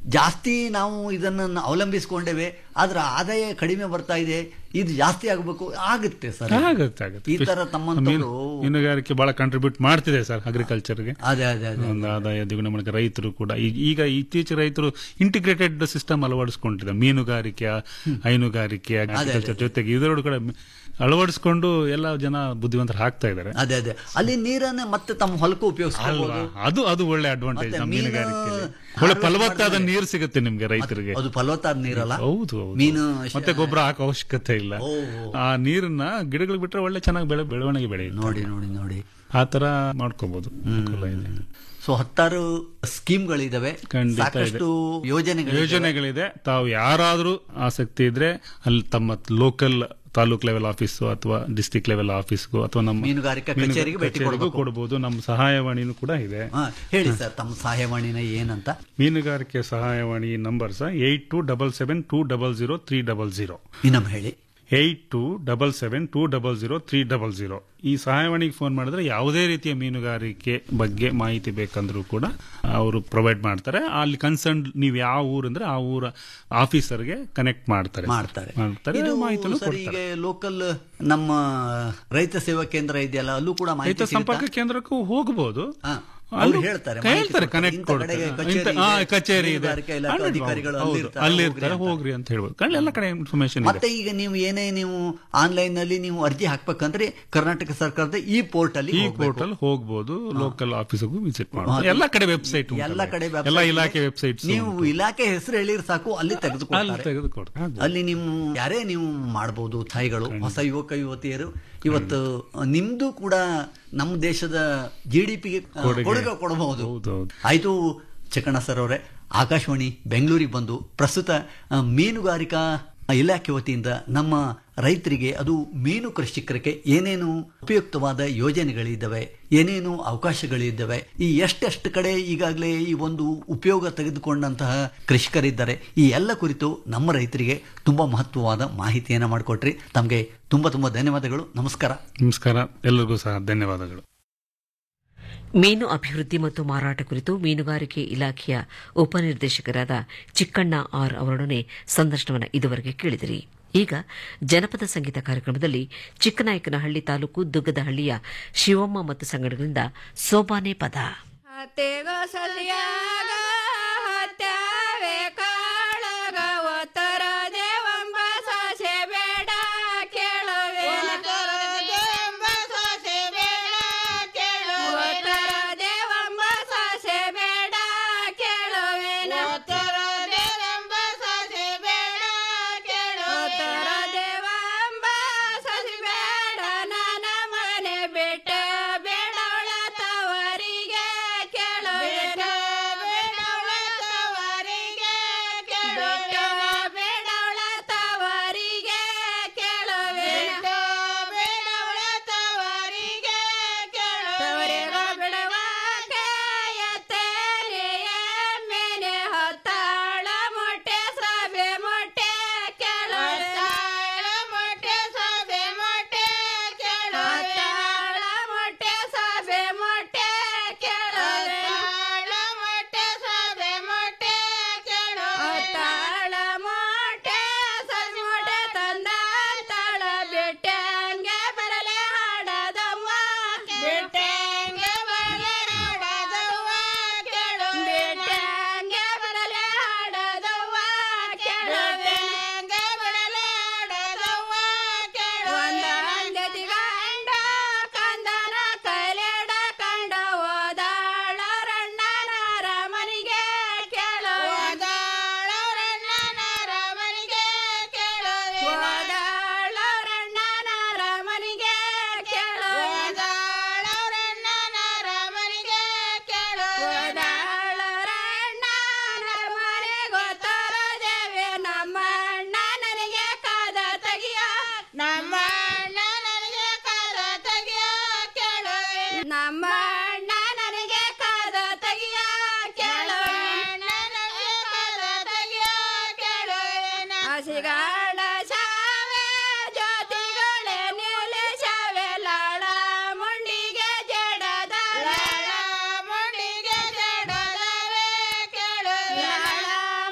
ಜಾಸ್ತಿ ನಾವು ಇದನ್ನು ಅವಲಂಬಿಸಿಕೊಂಡೇವೆ ಆದ್ರೆ ಆದಾಯ ಕಡಿಮೆ ಬರ್ತಾ ಇದೆ ಇದು ಜಾಸ್ತಿ ಆಗಬೇಕು ಆಗುತ್ತೆ ಸರ್ ಆಗುತ್ತೆ ಆಗುತ್ತೆ ಈ ತರ ತಮ್ಮಂತವರು ಮೀನು- ಮೀನುಗಾರಿಕೆ ಬಹಳ ಕಾಂಟ್ರಿಬ್ಯೂಟ್ ಮಾಡ್ತಿದೆ ಸರ್ ಅಗ್ರಿಕಲ್ಚರ್ಗೆ ಅದೇ ಅದೇ ಅದೇ ಒಂದು ಆದಾಯ ದ್ವಿಗುಣ ಮಾಡಕ್ಕೆ ರೈತರು ಕೂಡ ಈ- ಈಗ ಇತ್ತೀಚೆಗೆ ರೈತರು ಇಂಟಿಗ್ರೇಟೆಡ್ ಸಿಸ್ಟಮ್ ಅಳವಡಿಸ್ಕೊಂಡಿದ್ದಾರೆ ಮೀನುಗಾರಿಕೆ ಹೈನುಗಾರಿಕೆ ಅಗ್ರಿಕಲ್ಚರ್ ಜೊತೆಗೆ ಇದೆರಡು ಕಡೆ ಅಳವಡಿಸ್ಕೊಂಡು ಎಲ್ಲ ಜನ ಬುದ್ಧಿವಂತರು ಹಾಕ್ತಾ ಇದ್ದಾರೆ ಅದೇ ಅದೇ ಅಲ್ಲಿ ನೀರನ್ನ ಮತ್ತೆ ತಮ್ಮ ಹೊಲಕ್ಕೂ ಅಲ್ವಾ ಉಪಯೋಗಿಸ್ಕೋಬಹುದು ಅದು ಅದು ಒಳ್ಳೆ ಅಡ್ವಾಂಟೇಜ್ ಮತ್ತೆ ನಮ್ಮ ಮೀನು ಮೀನುಗಾರಿಕೆಯಲ್ಲಿ ಒಳ್ಳೆ harvest ಫಲವತ್ತಾದ ಮಾಡಿದ್ರೆ- ನೀರು ಸಿಗುತ್ತೆ ನಿಮ್ಗೆ ರೈತರಿಗೆ ಅದು ಫಲವತ್ತಾದ ನೀರಲ್ಲ ಹೌದು ಹೌದು ಮೀನು ಮತ್ತೆ ಗೊಬ್ಬರ ಹಾಕೋ ಅವಶ್ಯಕತೆ ಇಲ್ಲ ಓ, ಆ ನೀರನ್ನ ಗಿಡಗಳಿಗೆ ಬಿಟ್ರೆ ಒಳ್ಳೆ ಚೆನ್ನಾಗಿ ಬೆಳೆ ಬೆಳವಣಿಗೆ ಬೆಳೆಯುತ್ತೆ ನೋಡಿ ನೋಡಿ ನೋಡಿ ಆ ತರ ಮಾಡ್ಕೋಬಹುದು ಅನುಕೂಲ ಇದೆ ಸೊ ಹತ್ತಾರು ಸ್ಕೀಮ್ಗಳಿದಾವೆ ಖಂಡಿತ ಇದೆ. ಸಾಕಷ್ಟು ಯೋಜನೆಗಳು ಯೋಜನೆಗಳಿದೆ ತಾವು ಯಾರಾದ್ರೂ ಆಸಕ್ತಿ ಇದ್ರೆ ಅಲ್ಲಿ ತಮ್ಮ ಲೋಕಲ್ ತಾಲೂಕ್ ಲೆವೆಲ್ ಆಫೀಸು ಅಥವಾ ಡಿಸ್ಟಿಕ್ ಲೆವೆಲ್ ಆಫೀಸ್ಗೂ ಅಥವಾ ನಮ್ಮ ಮೀನುಗಾರಿಕಾ ಮೀನುಗಾರಿಕಾ ಕಚೇರಿಗೆ ಭೇಟಿ ಕಚೇರಿಗೂ ಕೊಡ್ಬೇಕು. ಕೊಡಬಹುದು ನಮ್ಮ ಸಹಾಯವಾಣಿನೂ ಕೂಡ ಇದೆ ಹಾ, ಹೇಳಿ ಸರ್ ತಮ್ಮ ಸಹಾಯವಾಣಿನ ಏನಂತ ಮೀನುಗಾರಿಕೆ ಸಹಾಯವಾಣಿ ನಂಬರ್ ಸಹ eight two double seven two double zero three double zero ಇನ್ನೊಮ್ಮೆ ಹೇಳಿ eight two double seven two double zero three double zero ಈ ಸಹಾಯವಾಣಿಗೆ ಫೋನ್ ಮಾಡಿದ್ರೆ ಯಾವುದೇ ರೀತಿಯ ಮೀನುಗಾರಿಕೆ ಬಗ್ಗೆ ಮಾಹಿತಿ ಬೇಕಂದ್ರೂ ಕೂಡ ಅವರು ಪ್ರೊವೈಡ್ ಮಾಡ್ತಾರೆ ಅಲ್ಲಿ ಕನ್ಸರ್ನ್ ನೀವು ಯಾವ ಊರಂದ್ರೆ ಆ ಊರ ಆಫೀಸರ್ಗೆ ಕನೆಕ್ಟ್ ಮಾಡ್ತಾರೆ ಮಾಡ್ತಾರೆ ಮಾಡ್ತಾರೆ ಇದು ಮಾಹಿತಿನೂ ಸರ್ ಈಗ ಕೊಡ್ತಾರೆ ಲೋಕಲ್ ನಮ್ಮ ರೈತ ಸೇವಾ ಕೇಂದ್ರ ಇದೆಯಲ್ಲ ಅಲ್ಲೂ ಕೂಡ ಮಾಹಿತಿ ರೈತ ಸಂಪರ್ಕ ಕೇಂದ್ರಕ್ಕೂ ಹೋಗಬಹುದು ಹಾ, ಅಲ್ಲೂ ಅವ್ರು ಹೇಳ್ತಾರೆ, ಮಾಹಿತಿ ಹೇಳ್ತಾರೆ ಕೊಡ್ತಾರೆ. ಕನೆಕ್ಟ್ ಇಂಥ ಕೊಡ್ತಾರೆ ಕಡೆಗೆ ಕಚೇರಿ ಇಂಥ- ಆ, ಇದೆ, ಕಚೇರಿ ಇದೆ ಮೀನುಗಾರಿಕೆ ಇಲಾಖೆ ಹೌದು, ಅಧಿಕಾರಿಗಳು ಹೌದು, ಅಲ್ಲಿರ್ತಾರೆ, ಅಲ್ಲಿ ಹೋಗ್ರಿ ಇರ್ತಾರೆ ಅಂತ. ಹೋಗ್ರಿ ಅಂತ ಹೇಳ್ಬೋದು ಕಳ್ಳ ಎಲ್ಲ ಕಡೆ ಇನ್ಫಾರ್ಮೇಶನ್ ಇದೆ ಮತ್ತೆ ಈಗ ನೀವು ಏನೇ ನೀವು ಆನ್ಲೈನ್ ನಲ್ಲಿ ನೀವು ಅರ್ಜಿ ಹಾಕ್ಬೇಕಂದ್ರೆ ಕರ್ನಾಟಕ ಸರ್ಕಾರದ ಈ ಪೋರ್ಟ್ ಅಲ್ಲಿ ಈ ಹೋಗ್ಬೇಕು. ಪೋರ್ಟಲ್ ಹೋಗ್ಬೋದು ಲೋಕಲ್ ಆಫೀಸ್ಗೂ ವಿಸಿಟ್ ಮಾಡಬಹುದು ಎಲ್ಲ ಕಡೆ ವೆಬ್ಸೈಟ್ ಎಲ್ಲ ಕಡೆ website ಎಲ್ಲ ಇದೆ. ಇಲಾಖೆ ವೆಬ್ಸೈಟ್ಸ್ ನೀವು ಇಲಾಖೆ ಹೆಸರು ಹೇಳಿದ್ರೆ ಸಾಕು ಅಲ್ಲಿ ಅಲ್ಲಿ ತೆಗೆದುಕೊಳ್ತಾರೆ ತೆಗೆದುಕೊಡ್ತಾರೆ ಅಲ್ಲಿ ನೀವು ಯಾರೇ ನೀವು ಮಾಡಬಹುದು ತಾಯಿಗಳು ಹೊಸ ಯುವಕ ಯುವತಿಯರು ಇವತ್ತು ನಿಮ್ದು ಕೂಡ ನಮ್ಮ ದೇಶದ ಜಿ ಡಿ ಪಿಗೆ ಕೊಡುಗೆ. ಕೊಡುಗೆ ಕೊಡಬಹುದು ಹೌದೌದು. ಆಯ್ತು ಚಿಕ್ಕಣ್ಣ ಸರ್ ಅವರೇ ಆಕಾಶವಾಣಿ ಬೆಂಗಳೂರಿಗೆ ಬಂದು ಪ್ರಸ್ತುತ ಆ, ಮೀನುಗಾರಿಕಾ ಇಲಾಖೆ ವತಿಯಿಂದ ನಮ್ಮ ರೈತರಿಗೆ ಅದು ಮೀನು ಕೃಷಿಕರಿಗೆ ಏನೇನು ಉಪಯುಕ್ತವಾದ ಯೋಜನೆಗಳಿದ್ದಾವೆ ಏನೇನು ಅವಕಾಶಗಳಿದ್ದಾವೆ ಈ ಎಷ್ಟೆಷ್ಟು ಕಡೆ ಈಗಾಗಲೇ ಈ ಒಂದು ಉಪಯೋಗ ತೆಗೆದುಕೊಂಡಂತಹ ಕೃಷಿಕರಿದ್ದಾರೆ ಈ ಎಲ್ಲ ಕುರಿತು ನಮ್ಮ ರೈತರಿಗೆ ತುಂಬಾ ಮಹತ್ವವಾದ ಮಾಹಿತಿಯನ್ನು ಮಾಡಿಕೊಟ್ರಿ ತಮಗೆ ತುಂಬಾ ತುಂಬಾ ಧನ್ಯವಾದಗಳು ನಮಸ್ಕಾರ ನಮಸ್ಕಾರ ಎಲ್ಲರಿಗೂ ಸಹ ಧನ್ಯವಾದಗಳು ಮೀನು ಅಭಿವೃದ್ಧಿ ಮತ್ತು ಮಾರಾಟ ಕುರಿತು ಮೀನುಗಾರಿಕೆ ಇಲಾಖೆಯ ಉಪನಿರ್ದೇಶಕರಾದ ಚಿಕ್ಕಣ್ಣ ಆರ್ ಅವರೊಡನೆ ಸಂದರ್ಶನವನ್ನು ಇದುವರೆಗೆ ಕೇಳಿದಿರಿ ಈಗ ಜನಪದ ಸಂಗೀತ ಕಾರ್ಯಕ್ರಮದಲ್ಲಿ ಚಿಕ್ಕನಾಯಕನಹಳ್ಳಿ ತಾಲೂಕು ದುಗ್ಗದಹಳ್ಳಿಯ ಶಿವಮ್ಮ ಮತ್ತು ಸಂಗಡಗಳಿಂದ ಸೋಬಾನೆ ಪದ ಹತ್ತೆಗೋ ಸಲಿಯಾಗ ಹತ್ಯಾವೆ ಕಾಳಗ ಒತ್ತರ ದೇವಂಬ ಸಾಸೆ ಬೇಡ ಕೇಳುವೆ ಒತ್ತರ ದೇವಂಬ ಸಾಸೆ ಬೇಡ ಕೇಳುವೆ ಒತ್ತರ ದೇವಂಬ ಸಾಸೆ ಬೇಡ ಕೇಳುವೆ ಒತ್ತರ ದೇವಂಬ ಸಾಸೆ ಬೇಡ ಕೇಳುವೆ ಒತ್ತರ ದೇವಂಬ ಸಾಸೆ ಬೇಡ ನನ್ನ ಮನೆ ಬಿಟ್ಟ ಬೇಡವಳ ತವರಿಗೆ ಕೇಳು ಬೇಡವಳ ತವರಿಗೆ ಕೇಳು ಬೇಡವಳ ತವರಿಗೆ ಕೇಳು ಬೇಡವಳ ತವರಿಗೆ ಕೇಳು ತವರಿಗ ಬಿಡುವಾಗೆ ಎತ್ತರಿಯ ಮೇನೆ ಹೊತ್ತಾಳ ಮೊಟ್ಟೆ ಸಭೆ ಮೊಟ್ಟೆ ಕೇಳು ಮೊಟ್ಟೆ ಸಭೆ ಮೊಟ್ಟೆ ಕೇಳು ಮೊಟ್ಟೆ ಸಭೆ ಮೊಟ್ಟೆ ಕೇಳು ಮೊಟ್ಟೆ ಸಭೆ ಮೊಟ್ಟೆ ಕೇಳು ತಾಳ ಮೊಟ್ಟೆ ಸಭೆ ಮೊಟ್ಟೆ ತಂದ ತಾಳ ಬಿಟ್ಟಂಗೆ ಬರಲೆ ಹಾಡದವ್ವ ಬಿಟ್ಟಂಗೆ ಬರಲೆ ಹಾಡದವ್ವ ಕೇಳು ಬಿಟ್ಟಂಗೆ ಬರಲೆ ಹಾಡದವ್ವ ಕೇಳು ಬಿಟ್ಟಂಗೆ ಬರಲೆ ಹಾಡದವ್ವ ಕೇಳು ಒಂದ ಅಂಗದಿ ಗಂಡ ಕಂದನ ಕೈಲೆಡ ಕಂಡ ಓದಾಳ ರಣ್ಣನ ರಮನಿಗೆ ಕೇಳು ಓದಾಳ ರಣ್ಣನ ರಮನಿಗೆ ಕೇಳು ಓದಾಳ ರಣ್ಣನ ರಮನಿಗೆ ಕೇಳು ಓದಾಳ ರಣ್ಣನ ರಮನಿಗೆ ಕೇಳು ಓದಾಳ ರಣ್ಣನ ರಮನೆ ಗೊತ್ತರ ದೇವಿ ನಮ್ಮ ಅಣ್ಣ ನನಗೆ ಕಾದ ತೆಗಿಯ ನಮ್ಮ ಅಣ್ಣ ನನಗೆ ಕಾದ ತೆಗಿಯ ಕೇಳು ನಮ್ಮ ಅಣ್ಣ ನನಗೆ ಕಾದ ತೆಗಿಯ ಕೇಳು ಅಣ್ಣ ನನಗೆ ಕಾದ ತೆಗಿಯ ಕೇಳು ಹಸಿಗಾಡ ಶಾವೆ ಜ್ಯೋತಿಗಳೇ ನೀಲೆ ಶಾವೆ ಲಾಳ ಮುಂಡಿಗೆ ಜಡದ ಲಾಳ ಮುಂಡಿಗೆ ಜಡದವೆ ಕೇಳು ಲಾಳ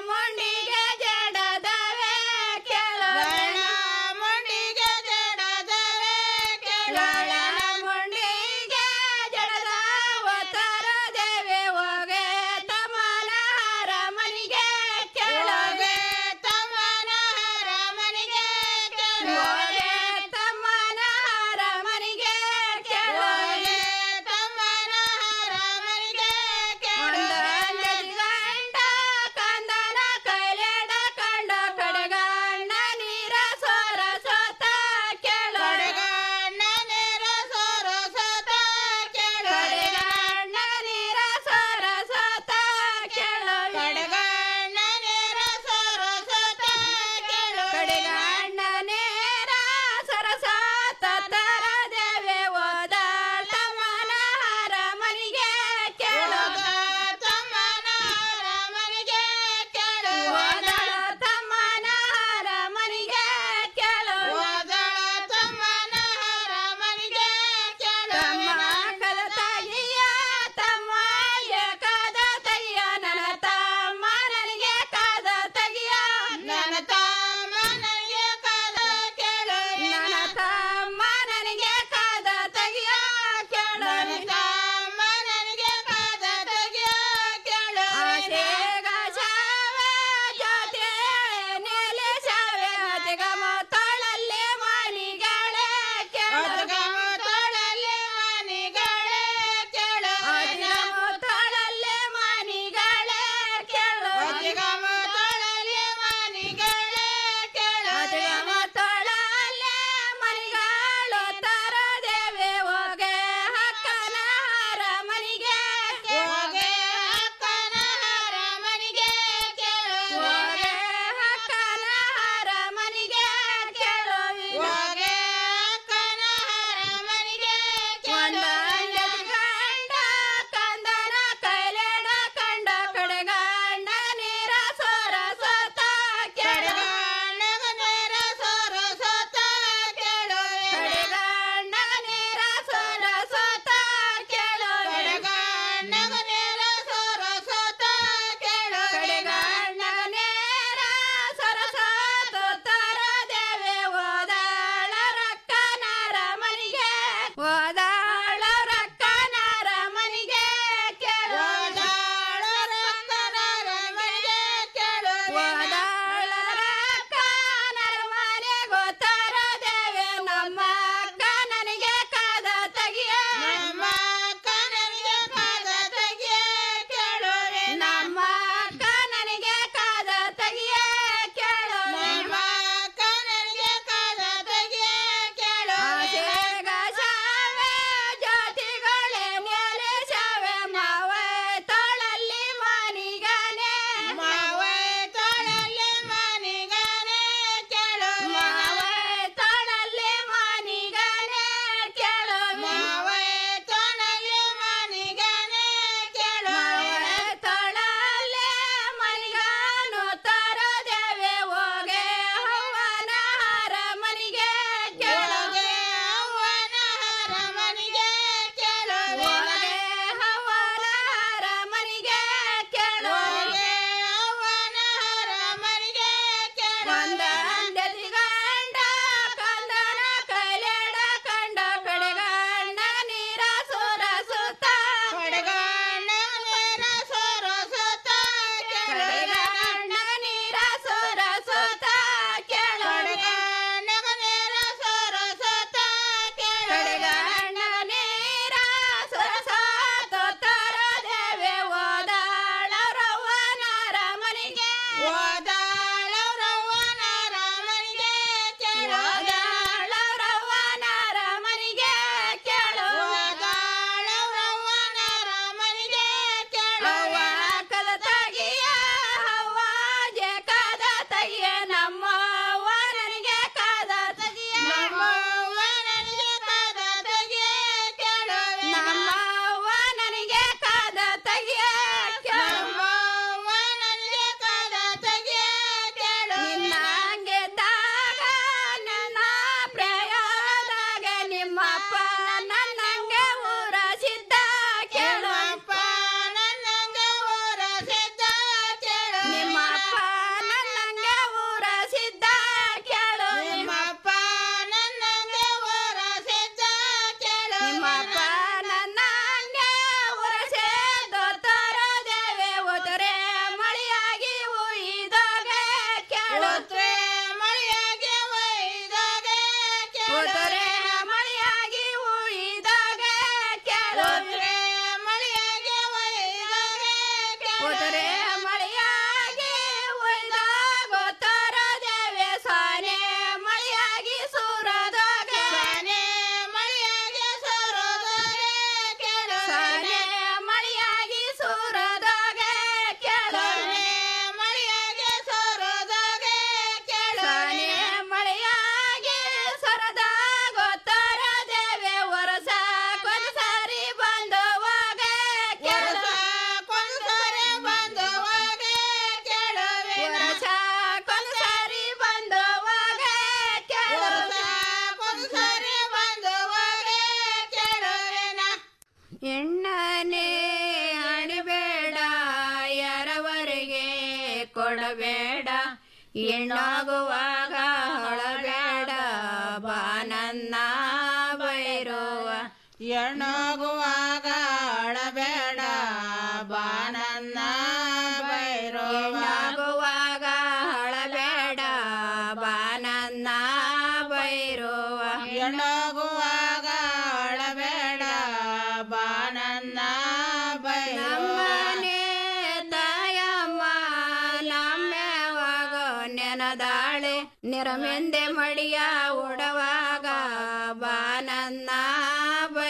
ಎಣ್ಣನೆ ಅಣಿಬೇಡ ಯಾರವರಿಗೆ ಕೊಡಬೇಡ ಹೆಣ್ಣಾಗುವಾಗ ಹೊಳಬೇಡ ಬಾನನ್ನ ಬೈರುವ ಎಣ್ಣಾಗುವಾಗ ಅಳಬೇಡ ಬಾನನ್ನ ಬೈರೋ ಹೆಣ್ಣಾಗುವಾಗ ಹೊಳಬೇಡ ಬಾನನ್ನ ಬೈರುವ ಎಣ್ಣಾಗುವಾಗ ಅಳಬೇಡ ಬಾನನ್ನ ಬೈರೋ ನಮ್ಮನೆ ತಾಯಮ್ಮ ನಮ್ಮೆವಾಗ ನೆನದಾಳೆ ನಿರಮೆಂದೆ ಮಡಿಯ ಉಡವಾಗ ಬಾನನ್ನ